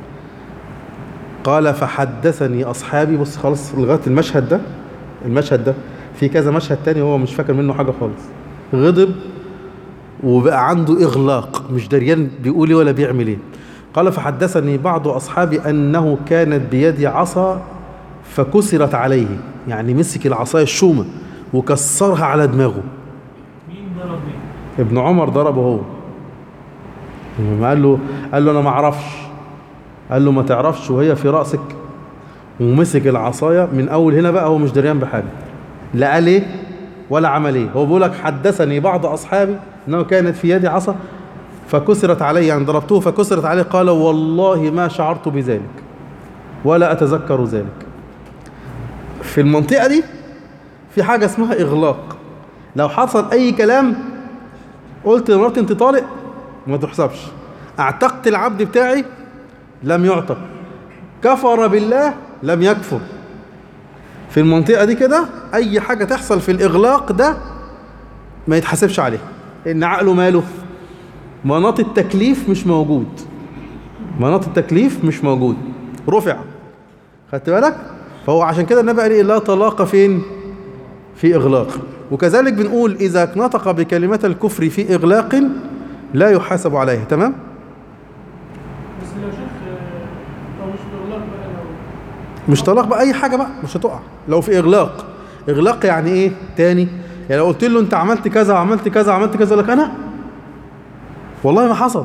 قال فحدثني أصحابي بص خلاص لغاية المشهد ده المشهد ده في كذا مشهد تاني هو مش فاكر منه حاجة خالص غضب وبقى عنده إغلاق مش دريان بيقول ايه ولا بيعمل ايه قال فحدثني بعض أصحابي أنه كانت بيدي عصا فكسرت عليه يعني مسك العصاية الشومة وكسرها على دماغه مين ضرب مين؟ ابن عمر ضربه هو ما قال له قال له انا ما اعرفش قال له ما تعرفش وهي في راسك ومسك العصايه من اول هنا بقى هو مش دريان بحاجه لا قال ايه ولا عمل ايه هو بيقول لك حدثني بعض اصحابي انه كانت في يدي عصا فكسرت علي يعني ضربته فكسرت عليه قال والله ما شعرت بذلك ولا اتذكر ذلك في المنطقه دي في حاجه اسمها اغلاق لو حصل اي كلام قلت لمراتي انت طالق ما تحسبش اعتقت العبد بتاعي لم يعتق كفر بالله لم يكفر في المنطقة دي كده اي حاجة تحصل في الاغلاق ده ما يتحاسبش عليه ان عقله ماله مناط التكليف مش موجود مناط التكليف مش موجود رفع خدت بالك فهو عشان كده النبي قال ايه لا طلاق فين في إغلاق وكذلك بنقول إذا نطق بكلمة الكفر في إغلاق لا يحاسب عليه تمام بس لو شيخ آه، لو مش بإغلاق بقى لو مش طلاق بقى أي حاجة بقى مش هتقع لو في إغلاق إغلاق يعني إيه تاني يعني لو قلت له أنت عملت كذا وعملت كذا وعملت كذا يقول لك أنا والله ما حصل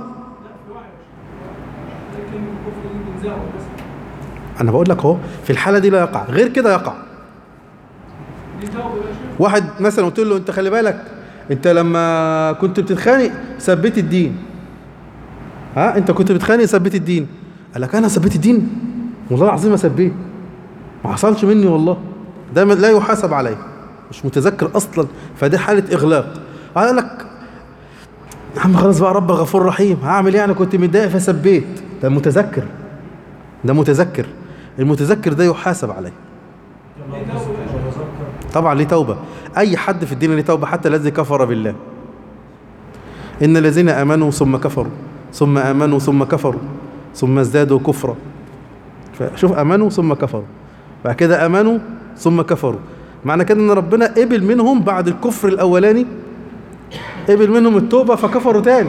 لكن الكفر دي بنزعه بس أنا بقول لك أهو في الحالة دي لا يقع غير كده يقع دي توبه يا شيخ واحد مثلا قلت له انت خلي بالك انت لما كنت بتتخانق ثبت الدين ها انت كنت بتتخانق ثبت الدين قال لك انا ثبت الدين والله العظيم ما ثبت ما حصلش مني والله ده ما- لا يحاسب عليه مش متذكر اصلا فدي حاله اغلاق قال لك يا عم خلاص بقى رب غفور رحيم هعمل ايه انا كنت متضايق فثبت ده متذكر ده متذكر المتذكر ده يحاسب عليه طبعا ليه توبة أي حد في الدين ليه توبة حتى الذي كفر بالله إن الذين آمنوا ثم كفروا ثم آمنوا ثم كفروا ثم ازدادوا كفرا فشوف آمنوا ثم كفروا بعد كده آمنوا ثم كفروا معنى كده إن ربنا قبل منهم بعد الكفر الأولاني قبل منهم التوبة فكفروا تاني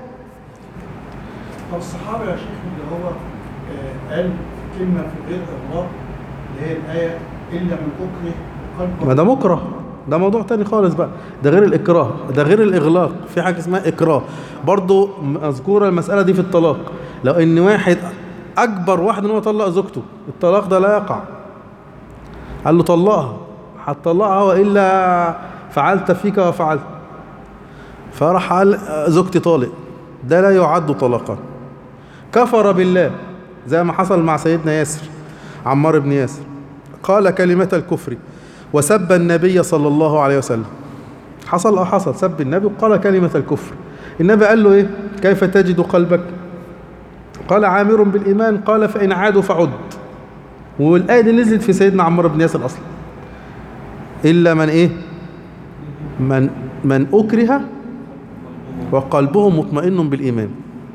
طب الصحابة يا شيخ اللي هو آه، قال كلمة في غير إغلاق اللي هي الآية إلا من أكره قلبه ما ده مكره ده موضوع تاني خالص بقى ده غير الإكراه ده غير الإغلاق في حاجة اسمها إكراه برضو مذكورة المسألة دي في الطلاق لو إن واحد أكبر واحد إن هو طلق زوجته الطلاق ده لا يقع قال له طلقها هتطلقها وإلا فعلت فيك وفعلت فراح قال زوجتي طالق ده لا يعد طلاقا كفر بالله زي ما حصل مع سيدنا ياسر عمار بن ياسر قال كلمة الكفر وسب النبي صلى الله عليه وسلم حصل اه حصل سب النبي وقال كلمة الكفر النبي قال له ايه كيف تجد قلبك قال عامر بالإيمان قال فإن عادوا فعد والآية دي نزلت في سيدنا عمار بن ياسر أصلا إلا من إيه من من أكره وقلبه مطمئن بالإيمان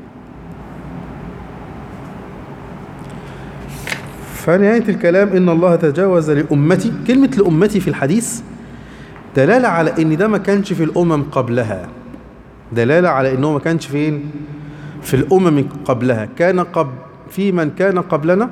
فنهاية الكلام إن الله تجاوز لأمتي كلمة لأمتي في الحديث دلالة على إن ده ما كانش في الأمم قبلها دلالة على إنه ما كانش فين في الأمم قبلها كان قبل في من كان قبلنا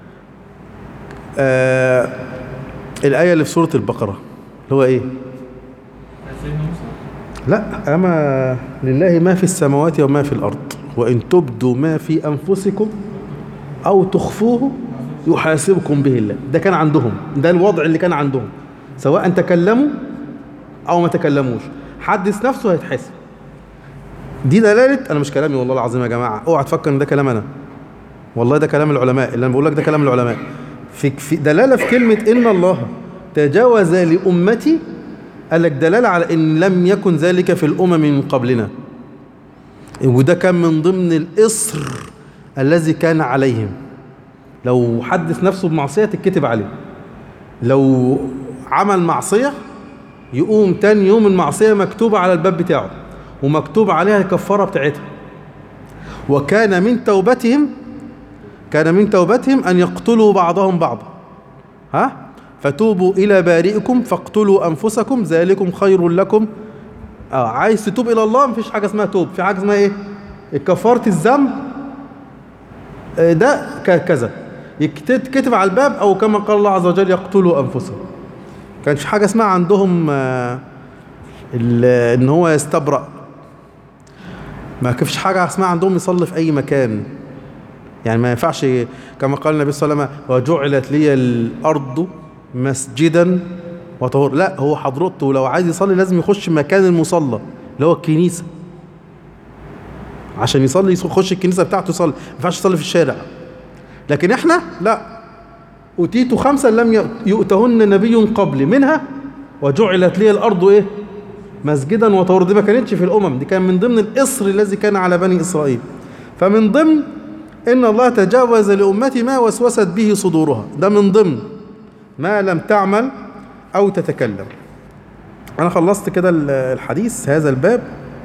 آه الآية اللي في سورة البقرة اللي هو إيه سيدنا موسى لا أما لله ما في السماوات وما في الأرض وإن تبدوا ما في أنفسكم أو تخفوه يحاسبكم به الله ده كان عندهم ده الوضع اللي كان عندهم سواء تكلموا أو ما تكلموش حدث نفسه هيتحاسب دي دلالة أنا مش كلامي والله العظيم يا جماعة اوعى تفكر إن ده كلام أنا والله ده كلام العلماء اللي أنا بقول لك ده كلام العلماء في في دلالة في كلمة إن الله تجاوز لأمتي قال لك دلالة على إن لم يكن ذلك في الأمم من قبلنا وده كان من ضمن الإصر الذي كان عليهم لو حدث نفسه بمعصية تتكتب عليه لو عمل معصية يقوم تاني يوم المعصية مكتوبة على الباب بتاعه ومكتوب عليها الكفارة بتاعتها وكان من توبتهم كان من توبتهم أن يقتلوا بعضهم بعضا ها فتوبوا إلى بارئكم فاقتلوا أنفسكم ذلكم خير لكم آه عايز تتوب إلى الله مفيش حاجة اسمها توب في حاجة اسمها إيه كفارة الذنب آه، ده ك- كذا يتكتب على الباب أو كما قال الله عز وجل يقتلوا أنفسهم كانش حاجة اسمها عندهم آه، ال- إن هو يستبرأ ما كانش حاجة اسمها عندهم يصلي في أي مكان يعني ما ينفعش كما قال النبي صلى الله عليه وسلم وجعلت لي الأرض مسجدا وطهور لا هو حضرته لو عايز يصلي لازم يخش مكان المصلى اللي هو الكنيسة عشان يصلي يخش الكنيسة بتاعته يصلي ما ينفعش يصلي في الشارع لكن احنا لا أوتيت خمسا لم يؤتهن نبي قبلي منها وجعلت لي الأرض إيه مسجدا وطهور دي ما كانتش في الأمم دي كان من ضمن الإصر الذي كان على بني إسرائيل فمن ضمن إن الله تجاوز لأمتي ما وسوست به صدورها ده من ضمن ما لم تعمل أو تتكلم أنا خلصت كده ال- الحديث هذا الباب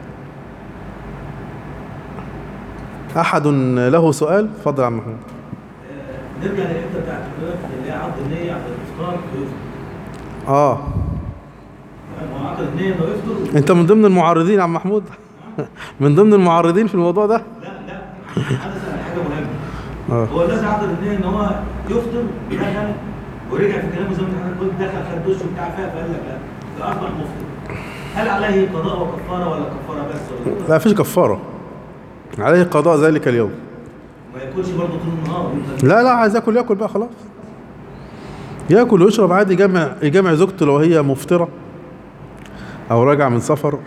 أحد له سؤال اتفضل يا عم محمود نرجع للحته بتاعت حضرتك اللي هي عقد النيه عند الافطار ويفطر آه ما هو عقد النيه انه يفطر أنت من ضمن المعارضين يا عم محمود من ضمن المعارضين في الموضوع ده لا لا حدث عن حاجه مهمه آه. هو الناس عقد النيه ان هو يفطر دخل ورجع في كلامه زي ما انت حضرتك قلت دخل خد دش وبتاع فيها فقال لك لا ده اصبح مفطر هل عليه قضاء وكفاره ولا كفاره بس ولا لا فيش كفارة عليه قضاء ذلك اليوم ما ياكلش برضه طول النهار يفضل لا لا عايز ياكل ياكل بقى خلاص ياكل ويشرب عادي يجمع يجمع زوجته لو هي مفطره او راجع من سفر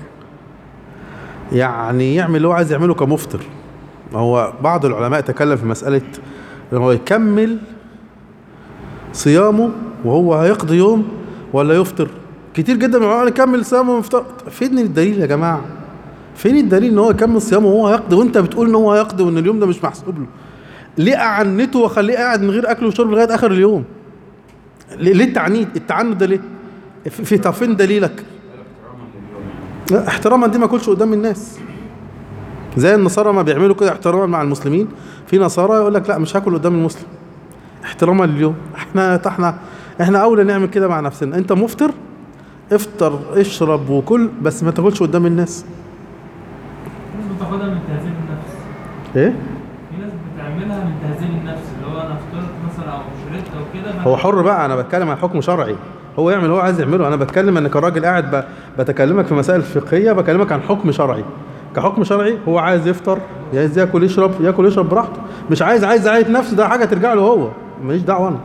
يعني يعمل اللي هو عايز يعمله كمفطر هو بعض العلماء تكلم في مساله ان هو يكمل صيامه وهو هيقضي يوم ولا يفطر كتير جدا من العلماء يكمل صيامه ويفطر فين الدليل يا جماعه فين الدليل ان هو يكمل صيامه وهو هيقضي وانت بتقول ان هو هيقضي وان اليوم ده مش محسوب له ليه اعنته واخليه قاعد من غير اكل وشرب لغايه اخر اليوم ليه ليه التعنيت التعنت ده ليه في في- طب فين دليلك احتراما لليوم يعني لا احتراما دي ما كلش قدام الناس زي النصارى ما بيعملوا كده احتراما مع المسلمين في نصارى يقول لك لا مش هاكل قدام المسلم احتراما لليوم احنا احنا احنا اولى نعمل كده مع نفسنا انت مفطر افطر اشرب وكل بس ما تاكلش قدام الناس في ناس بتاخدها من تهذيب النفس ايه في ناس بتعملها من تهذيب النفس اللي هو انا فطرت مثلا او شربت او كده هو حر بقى انا بتكلم عن حكم شرعي هو يعمل اللي هو عايز يعمله انا بتكلم انك الراجل قاعد ب... بتكلمك في مسائل فقهيه بكلمك عن حكم شرعي كحكم شرعي هو عايز يفطر عايز ياكل يشرب ياكل يشرب براحته مش عايز عايز يعيط نفسه ده حاجه ترجع له هو ماليش دعوه انا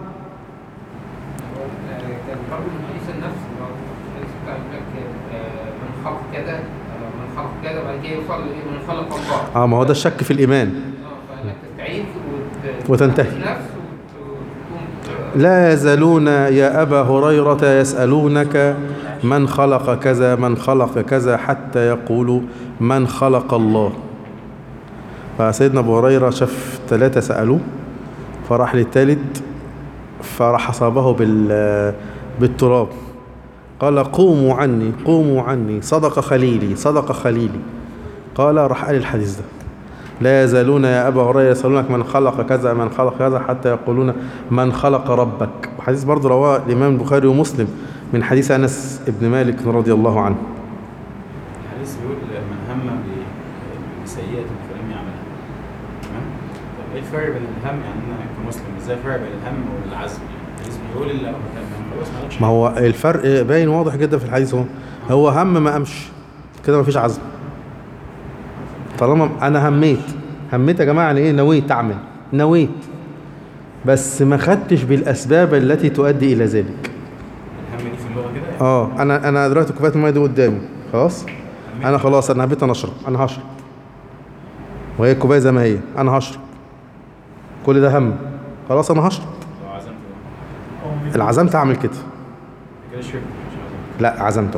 كان برضه من حديث النفس اللي هو الحديث بتاع لك من خلق كذا آه، من خلق كذا بعد كده يوصل لايه من خلق الله اه ما هو ده الشك في الايمان اه فانك تستعيذ وت- وتنتهي. وتنفس وت- وتقوم لا يزالون يا ابا هريره يسالونك من خلق كذا من خلق كذا حتى يقولوا من خلق الله فسيدنا ابو هريره شاف ثلاثه سالوه فراح للثالث فراح أصابه بال بالتراب قال قوموا عني قوموا عني صدق خليلي صدق خليلي قال راح قال الحديث ده لا يزالون يا أبا هريرة يسألونك من خلق كذا من خلق كذا حتى يقولون من خلق ربك وحديث برضه رواه الإمام البخاري ومسلم من حديث أنس بن مالك رضي الله عنه الحديث بيقول من هم ب- بسيئة فلم يعملها تمام طب ايه الفرق بين الهم يعني انا كمسلم ازاي الفرق بين الهم والعزم يعني الحديث بيقول اللي خلاص ما عملش ما هو الفرق باين واضح جدا في الحديث هو هو هم ما قامش كده مفيش عزم طالما انا هميت هميت يا جماعه يعني ايه نويت اعمل نويت بس ما خدتش بالاسباب التي تؤدي الى ذلك الهم دي في اللغة كده يعني اه انا انا دلوقتي كوبايه الميه دي قدامي خلاص انا خلاص انا هبيت انا اشرب انا هشرب وهي الكوبايه زي ما هي انا هشرب كل ده هم خلاص انا هشرب لو عزمت بقى. العزمت اعمل كده كده شربت مش عزمت لا عزمت اهو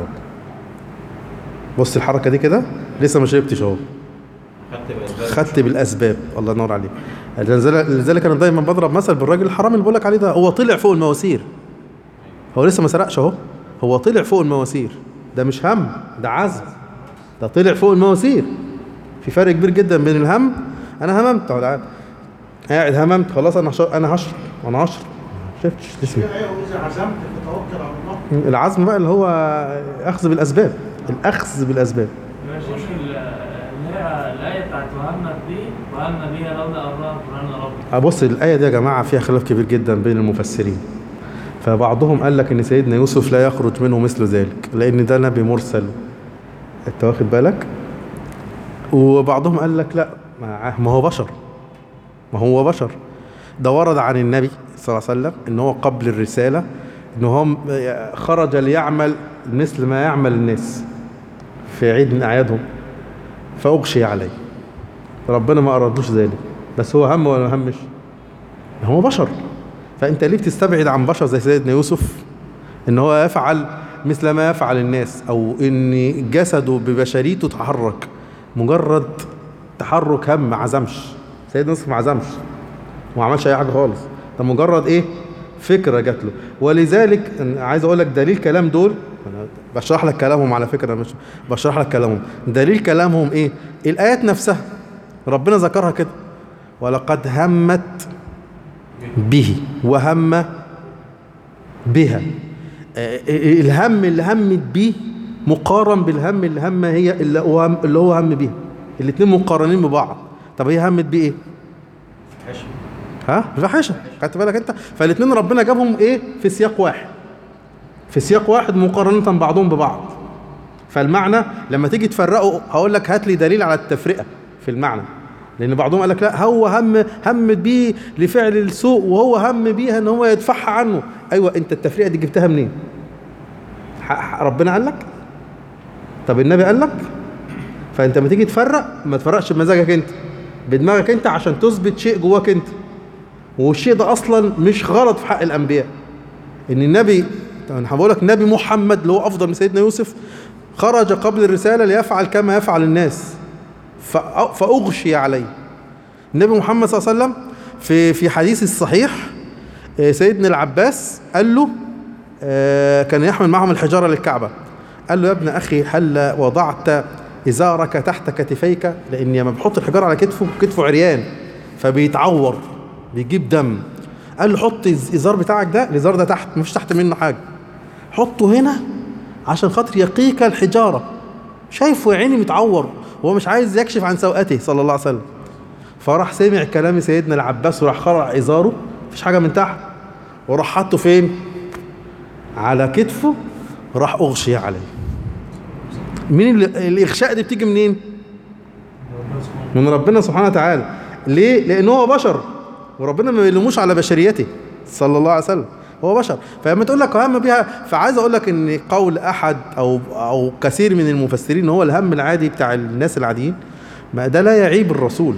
بص الحركه دي كده لسه ما شربتش اهو خدت بأسباب خدت بالاسباب الله ينور عليك لذلك لذلك انا دايما بضرب مثل بالراجل الحرامي اللي بقول لك عليه ده هو طلع فوق المواسير هو لسه ما سرقش اهو هو طلع فوق المواسير ده مش هم ده عزم ده طلع فوق المواسير في فرق كبير جدا بين الهم انا هممت اهو قاعد قاعد هممت خلاص انا هشرب انا هشرب انا هشرب شفتش اسمي ايوه واذا عزمت فتوكل على الله العزم بقى اللي هو اخذ بالاسباب الاخذ بالاسباب يا شيخ ال- اللي هي الآية بتاعت وهمت بي وهم بيها لولا أراها قرآن ربي أبص الآية دي يا جماعة فيها خلاف كبير جدا بين المفسرين فبعضهم قال لك إن سيدنا يوسف لا يخرج منه مثل ذلك لأن ده نبي مرسل أنت واخد بالك وبعضهم قال لك لا ما ما هو بشر ما هو بشر ده ورد عن النبي صلى الله عليه وسلم إن هو قبل الرسالة إن هو م- خرج ليعمل مثل ما يعمل الناس في عيد من أعيادهم فأغشي عليه ربنا ما أرادوش ذلك بس هو هم ولا ما همش هو بشر فانت ليه بتستبعد عن بشر زي سيدنا يوسف ان هو يفعل مثل ما يفعل الناس او ان جسده ببشريته تحرك مجرد تحرك هم ما عزمش سيدنا يوسف ما عزمش وما عملش اي حاجه خالص ده مجرد ايه فكره جات له ولذلك أنا عايز اقول لك دليل كلام دول انا بشرح لك كلامهم على فكره مش بشرح لك كلامهم دليل كلامهم ايه الايات نفسها ربنا ذكرها كده ولقد همت به وهم بها آه، الهم اللي همت به مقارن بالهم اللي هم هي اللي هو هم, اللي هو هم بيها الاثنين مقارنين ببعض طب هي همت بيه ايه حشي ها فاحشه خدت بالك انت فالاثنين ربنا جابهم ايه في سياق واحد في سياق واحد مقارنه بعضهم ببعض فالمعنى لما تيجي تفرقه هقول لك هات لي دليل على التفرقه في المعنى لان بعضهم قال لك لا هو هم همت بيه لفعل السوء وهو هم بيها ان هو يدفعها عنه ايوه انت التفرقه دي جبتها منين ح- ح- ربنا قال لك طب النبي قال لك فانت لما تيجي تفرق ما تفرقش بمزاجك انت بدماغك انت عشان تثبت شيء جواك انت والشيء ده اصلا مش غلط في حق الانبياء ان النبي طب انا بقول لك نبي محمد اللي هو افضل من سيدنا يوسف خرج قبل الرساله ليفعل كما يفعل الناس فأ- فاغشي عليه النبي محمد صلى الله عليه وسلم في في حديث الصحيح آه، سيدنا العباس قال له آه، كان يحمل معهم الحجاره للكعبه قال له يا ابن اخي هل وضعت ازارك تحت كتفيك لان لما بحط الحجاره على كتفه كتفه عريان فبيتعور بيجيب دم قال له حط الازار بتاعك ده الازار ده تحت مفيش تحت منه حاجه حطه هنا عشان خاطر يقيك الحجاره شايفه يا عيني متعور هو مش عايز يكشف عن سوءته صلى الله عليه وسلم فراح سمع كلام سيدنا العباس وراح خرع ازاره مفيش حاجه من تحت وراح حاطه فين على كتفه راح اغشي عليه مين اللي الاغشاء دي بتيجي منين من ربنا سبحانه وتعالى ليه لان هو بشر وربنا ما بيلوموش على بشريته صلى الله عليه وسلم هو بشر فلما تقول لك هم بيها فعايز اقول لك ان قول احد او او كثير من المفسرين ان هو الهم العادي بتاع الناس العاديين ما ده لا يعيب الرسول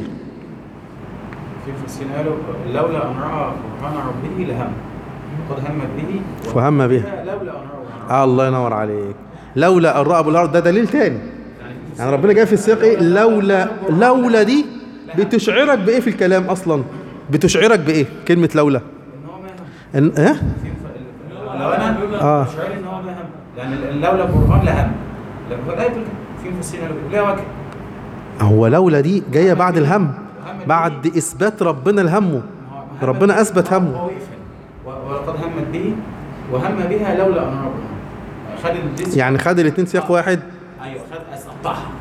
في مفسرين قالوا لولا ان راى برهان ربه لهم قد همت به وهم بها لولا ان راى برهان آه الله ينور عليك لولا ان راى بالارض ده دليل تاني يعني ربنا جاي في السياق ايه لولا لولا دي بتشعرك بايه في الكلام اصلا بتشعرك بايه كلمه لولا ان هو ما هم إن اه في ف- لو انا آه. مش عارف ان هو ما هم يعني لولا برهان لهم لما الايه بتقول كده. في مفسرين قالوا كده. ليه وجه هو لولا دي جايه بعد الهم بعد اثبات ربنا لهمه ما هو- ربنا أثبت همه. هو يفهم. و- ولقد همت به وهم بها لولا ان راى برهان خد الجنس يعني خد الاثنين سياق واحد ايوه خد قطعها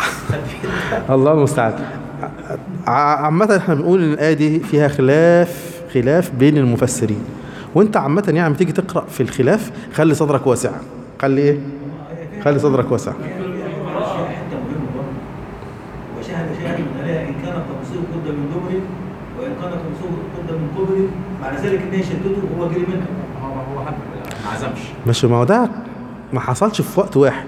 خد الله المستعان ع- عامة احنا بنقول ان الآية دي فيها خلاف خلاف بين المفسرين وانت عامة يعني لما تيجي تقرأ في الخلاف خلي صدرك واسع خلي ايه خلي صدرك واسع حته مهمه برضه وشاهد شاهد من عليها ان كان قميصه قد من دبر وان كان قميصه قد من قبر معنى ذلك ان هي شدته وهو جري منها هو هو هم ما عزمش مش ما هو ده ما حصلش في وقت واحد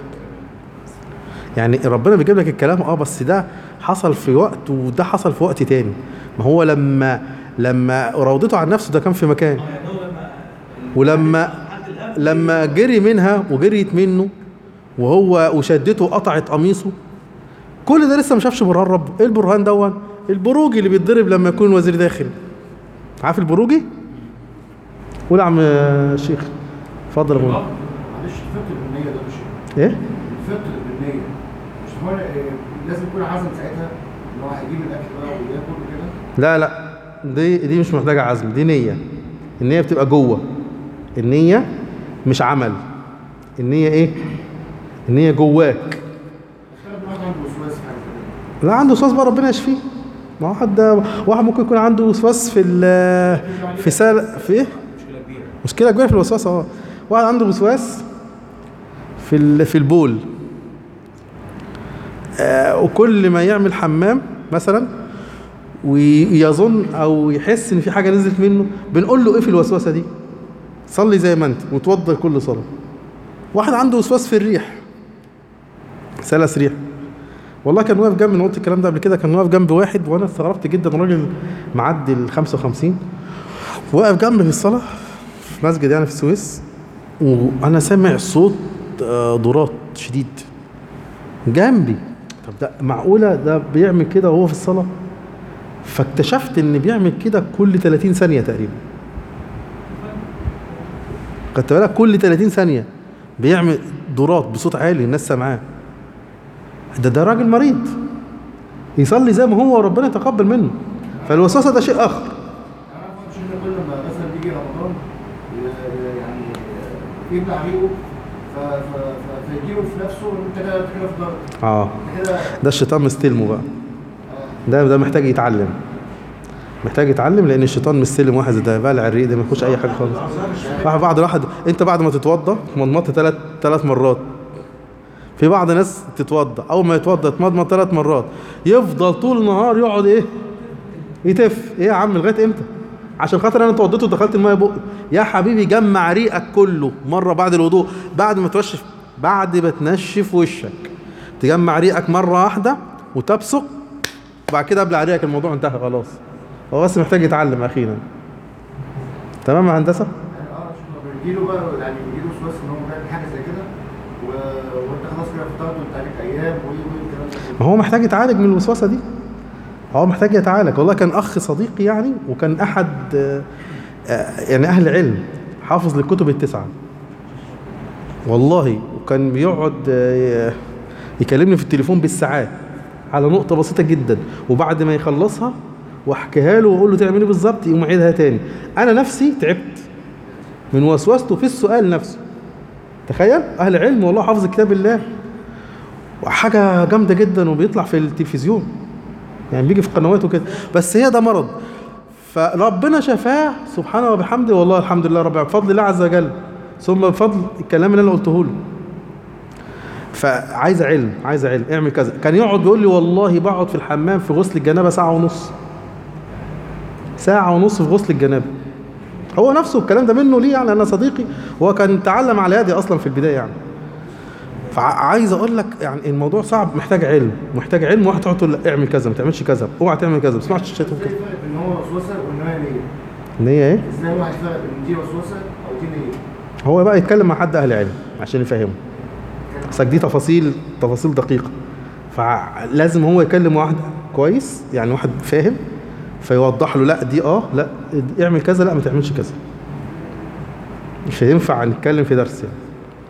يعني ربنا بيجيب لك الكلام اه بس ده حصل في وقت وده حصل في وقت تاني ما هو لما لما راودته عن نفسه ده كان في مكان يعني هو لما ولما حد الهم لما جري منها وجريت منه وهو وشدته وقطعت قميصه كل ده لسه ما شافش برهان ربه ايه البرهان دون البروجي اللي بيتضرب لما يكون وزير داخل عارف البروجي قول يا عم شيخ اتفضل يا ابو معلش الفطر بالنية ده مش ايه الفطر بالنية مش هو آه، لازم يكون عزم ساعتها ان هو هيجيب الاكل بقى وياكل وكده لا لا دي دي مش محتاجه عزم دي نيه النيه بتبقى جوه النيه مش عمل النيه ايه النيه جواك اختلف الواحد عنده وسواس في حاجه كده لا عنده وسواس بقى ربنا يشفيه ما واحد واحد ممكن يكون عنده وسواس في ال في سال في ايه مشكله كبيره مشكله كبيره في الوسواس اه واحد عنده وسواس في ال- في البول آه وكل ما يعمل حمام مثلا ويظن او يحس ان في حاجه نزلت منه بنقول له ايه في الوسوسه دي صلي زي ما انت وتوضى كل صلاه واحد عنده وسواس في الريح سلس ريح والله كان واقف جنبي انا قلت الكلام ده قبل كده كان واقف جنبي واحد وانا استغربت جدا راجل معدي ال 55 واقف جنبي في الصلاه في مسجد يعني في السويس وانا سامع صوت آه، ضرات شديد جنبي طب ده معقوله ده بيعمل كده وهو في الصلاه فاكتشفت ان بيعمل كده كل 30 ثانيه تقريبا خدت بالك كل 30 ثانيه بيعمل ضرات بصوت عالي الناس سامعاه ده ده راجل مريض يصلي زي ما هو وربنا يتقبل منه فالوسوسه ده شيء اخر انا عارف مش ان كل ما مثلا بيجي رمضان ي- يعني يبلع ريقه ف- ف- ف- فيجيله في نفسه ان انت كده أنت كده في ضغط اه انت كده ده الشيطان مستلمه بقى آه. ده ده محتاج يتعلم محتاج يتعلم لان الشيطان مستلم واحد زي ده بالع الريق ده ما يخش اي حاجه خالص واحد بعد واحد انت بعد ما تتوضى مضمضت ثلاث ثلاث مرات في بعض الناس تتوضا اول ما يتوضا يتمضمض ثلاث مرات يفضل طول النهار يقعد ايه يتف ايه يا عم لغايه امتى عشان خاطر انا اتوضيت ودخلت الميه بقي يا حبيبي جمع ريقك كله مره بعد الوضوء بعد ما تنشف بعد ما تنشف وشك تجمع ريقك مره واحده وتبصق وبعد كده ابلع ريقك الموضوع انتهى خلاص هو بس محتاج يتعلم اخيرا تمام يا هندسه يعني اه شوف بيجيله بقى يعني بيجيله وسواس ان هو بيعمل حاجه زي كده و... وانت خلاص كده فطرت وانت عليك ايام وايه وايه الكلام ده ما كله هو محتاج يتعالج من الوسوسه دي هو محتاج يتعالج والله كان اخ صديقي يعني وكان احد آه، آه، يعني اهل علم حافظ للكتب التسعه والله وكان بيقعد آه، يكلمني في التليفون بالساعات على نقطه بسيطه جدا وبعد ما يخلصها واحكيها له واقول له تعمل ايه بالظبط يقوم عيدها تاني انا نفسي تعبت من وسوسته في السؤال نفسه تخيل اهل علم والله حافظ كتاب الله وحاجة جامدة جدا وبيطلع في التلفزيون يعني بيجي في قنوات وكده بس هي ده مرض فربنا شفاه سبحانه وبحمده والله الحمد لله رب العالمين بفضل الله عز وجل ثم بفضل الكلام اللي انا قلته له فعايز علم عايز علم اعمل كذا كان يقعد يقول لي والله بقعد في الحمام في غسل الجنابه ساعه ونص ساعه ونص في غسل الجنابه هو نفسه الكلام ده منه ليه يعني انا صديقي هو كان تعلم على يدي اصلا في البدايه يعني فعايز اقول لك يعني الموضوع صعب محتاج علم محتاج علم واحد تقعد تقول لا اعمل كذا ما تعملش كذا اوعى تعمل كذا ما تسمعش الشيطان ازاي كده يفرق ان هو وسوسه وان هي نيه؟ ان هي ايه ازاي الواحد يفرق ان دي وسوسه او دي نيه؟ هو بقى يتكلم مع حد اهل علم عشان يفهمه بس دي تفاصيل تفاصيل دقيقه فلازم هو يكلم واحد كويس يعني واحد فاهم فيوضح له لا دي اه لا اعمل كذا لا ما تعملش كذا مش هينفع نتكلم في درس يعني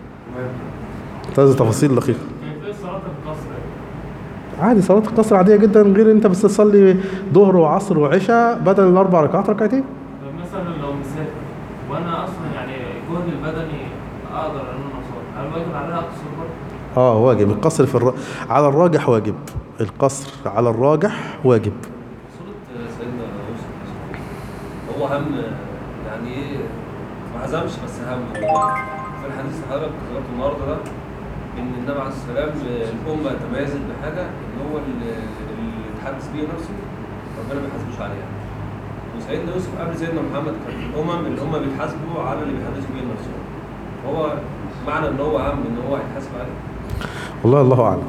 لازم تفاصيل دقيقه كيفية صلاة القصر عادي صلاة القصر عادية جدا غير انت بس تصلي ظهر وعصر وعشاء بدل الاربع ركعات ركعتين طب مثلا لو مسافر وانا اصلا يعني جهدي البدني اقدر ان انا اصلي هل واجب عليها اقصر برضه؟ اه واجب القصر في الر... على الراجح واجب القصر على الراجح واجب صورة سيدنا يوسف هو هم يعني ايه ما عزمش بس هم هو في الحديث اللي حضرتك ذكرته النهارده ده ان النبي عليه السلام الامه تميزت بحاجه ان هو اللي اللي اتحدث بيه نفسه ربنا ما يحاسبوش عليها وسيدنا يوسف قبل سيدنا محمد كان في الامم اللي هم بيتحاسبوا على اللي بيحدثوا بيه نفسهم هو معنى ان هو هم ان هو هيتحاسب عليه والله الله اعلم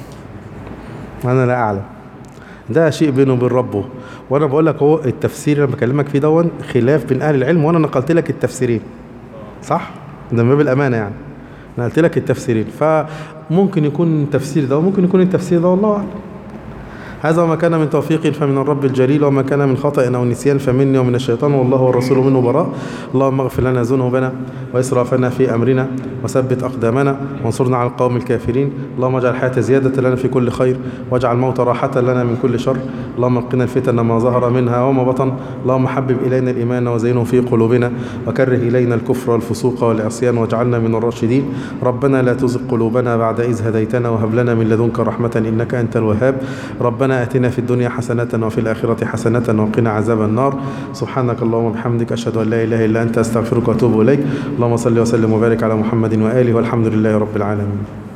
انا لا اعلم ده شيء بينه وبين ربه وانا بقول لك هو التفسير اللي أنا بكلمك فيه دون خلاف بين اهل العلم وانا نقلت لك التفسيرين صح ده من باب الامانه يعني نقلت لك التفسيرين فممكن يكون التفسير ده وممكن يكون التفسير ده والله اعلم هذا وما كان من توفيق فمن الرب الجليل وما كان من خطأ أو نسيان فمني ومن الشيطان والله والرسول منه براء اللهم اغفر لنا ذنوبنا وإسرافنا في أمرنا وثبت أقدامنا وانصرنا على القوم الكافرين اللهم اجعل الحياة زيادة لنا في كل خير واجعل الموت راحة لنا من كل شر اللهم قنا الفتن ما ظهر منها وما بطن اللهم حبب إلينا الإيمان وزينه في قلوبنا وكره إلينا الكفر والفسوق والعصيان واجعلنا من الراشدين ربنا لا تزغ قلوبنا بعد إذ هديتنا وهب لنا من لدنك رحمة إنك أنت الوهاب ربنا آتنا في الدنيا حسنة وفي الآخرة حسنة وقنا عذاب النار سبحانك اللهم وبحمدك أشهد أن لا إله إلا أنت أستغفرك وأتوب إليك اللهم صل وسلم وبارك على محمد وآله والحمد لله رب العالمين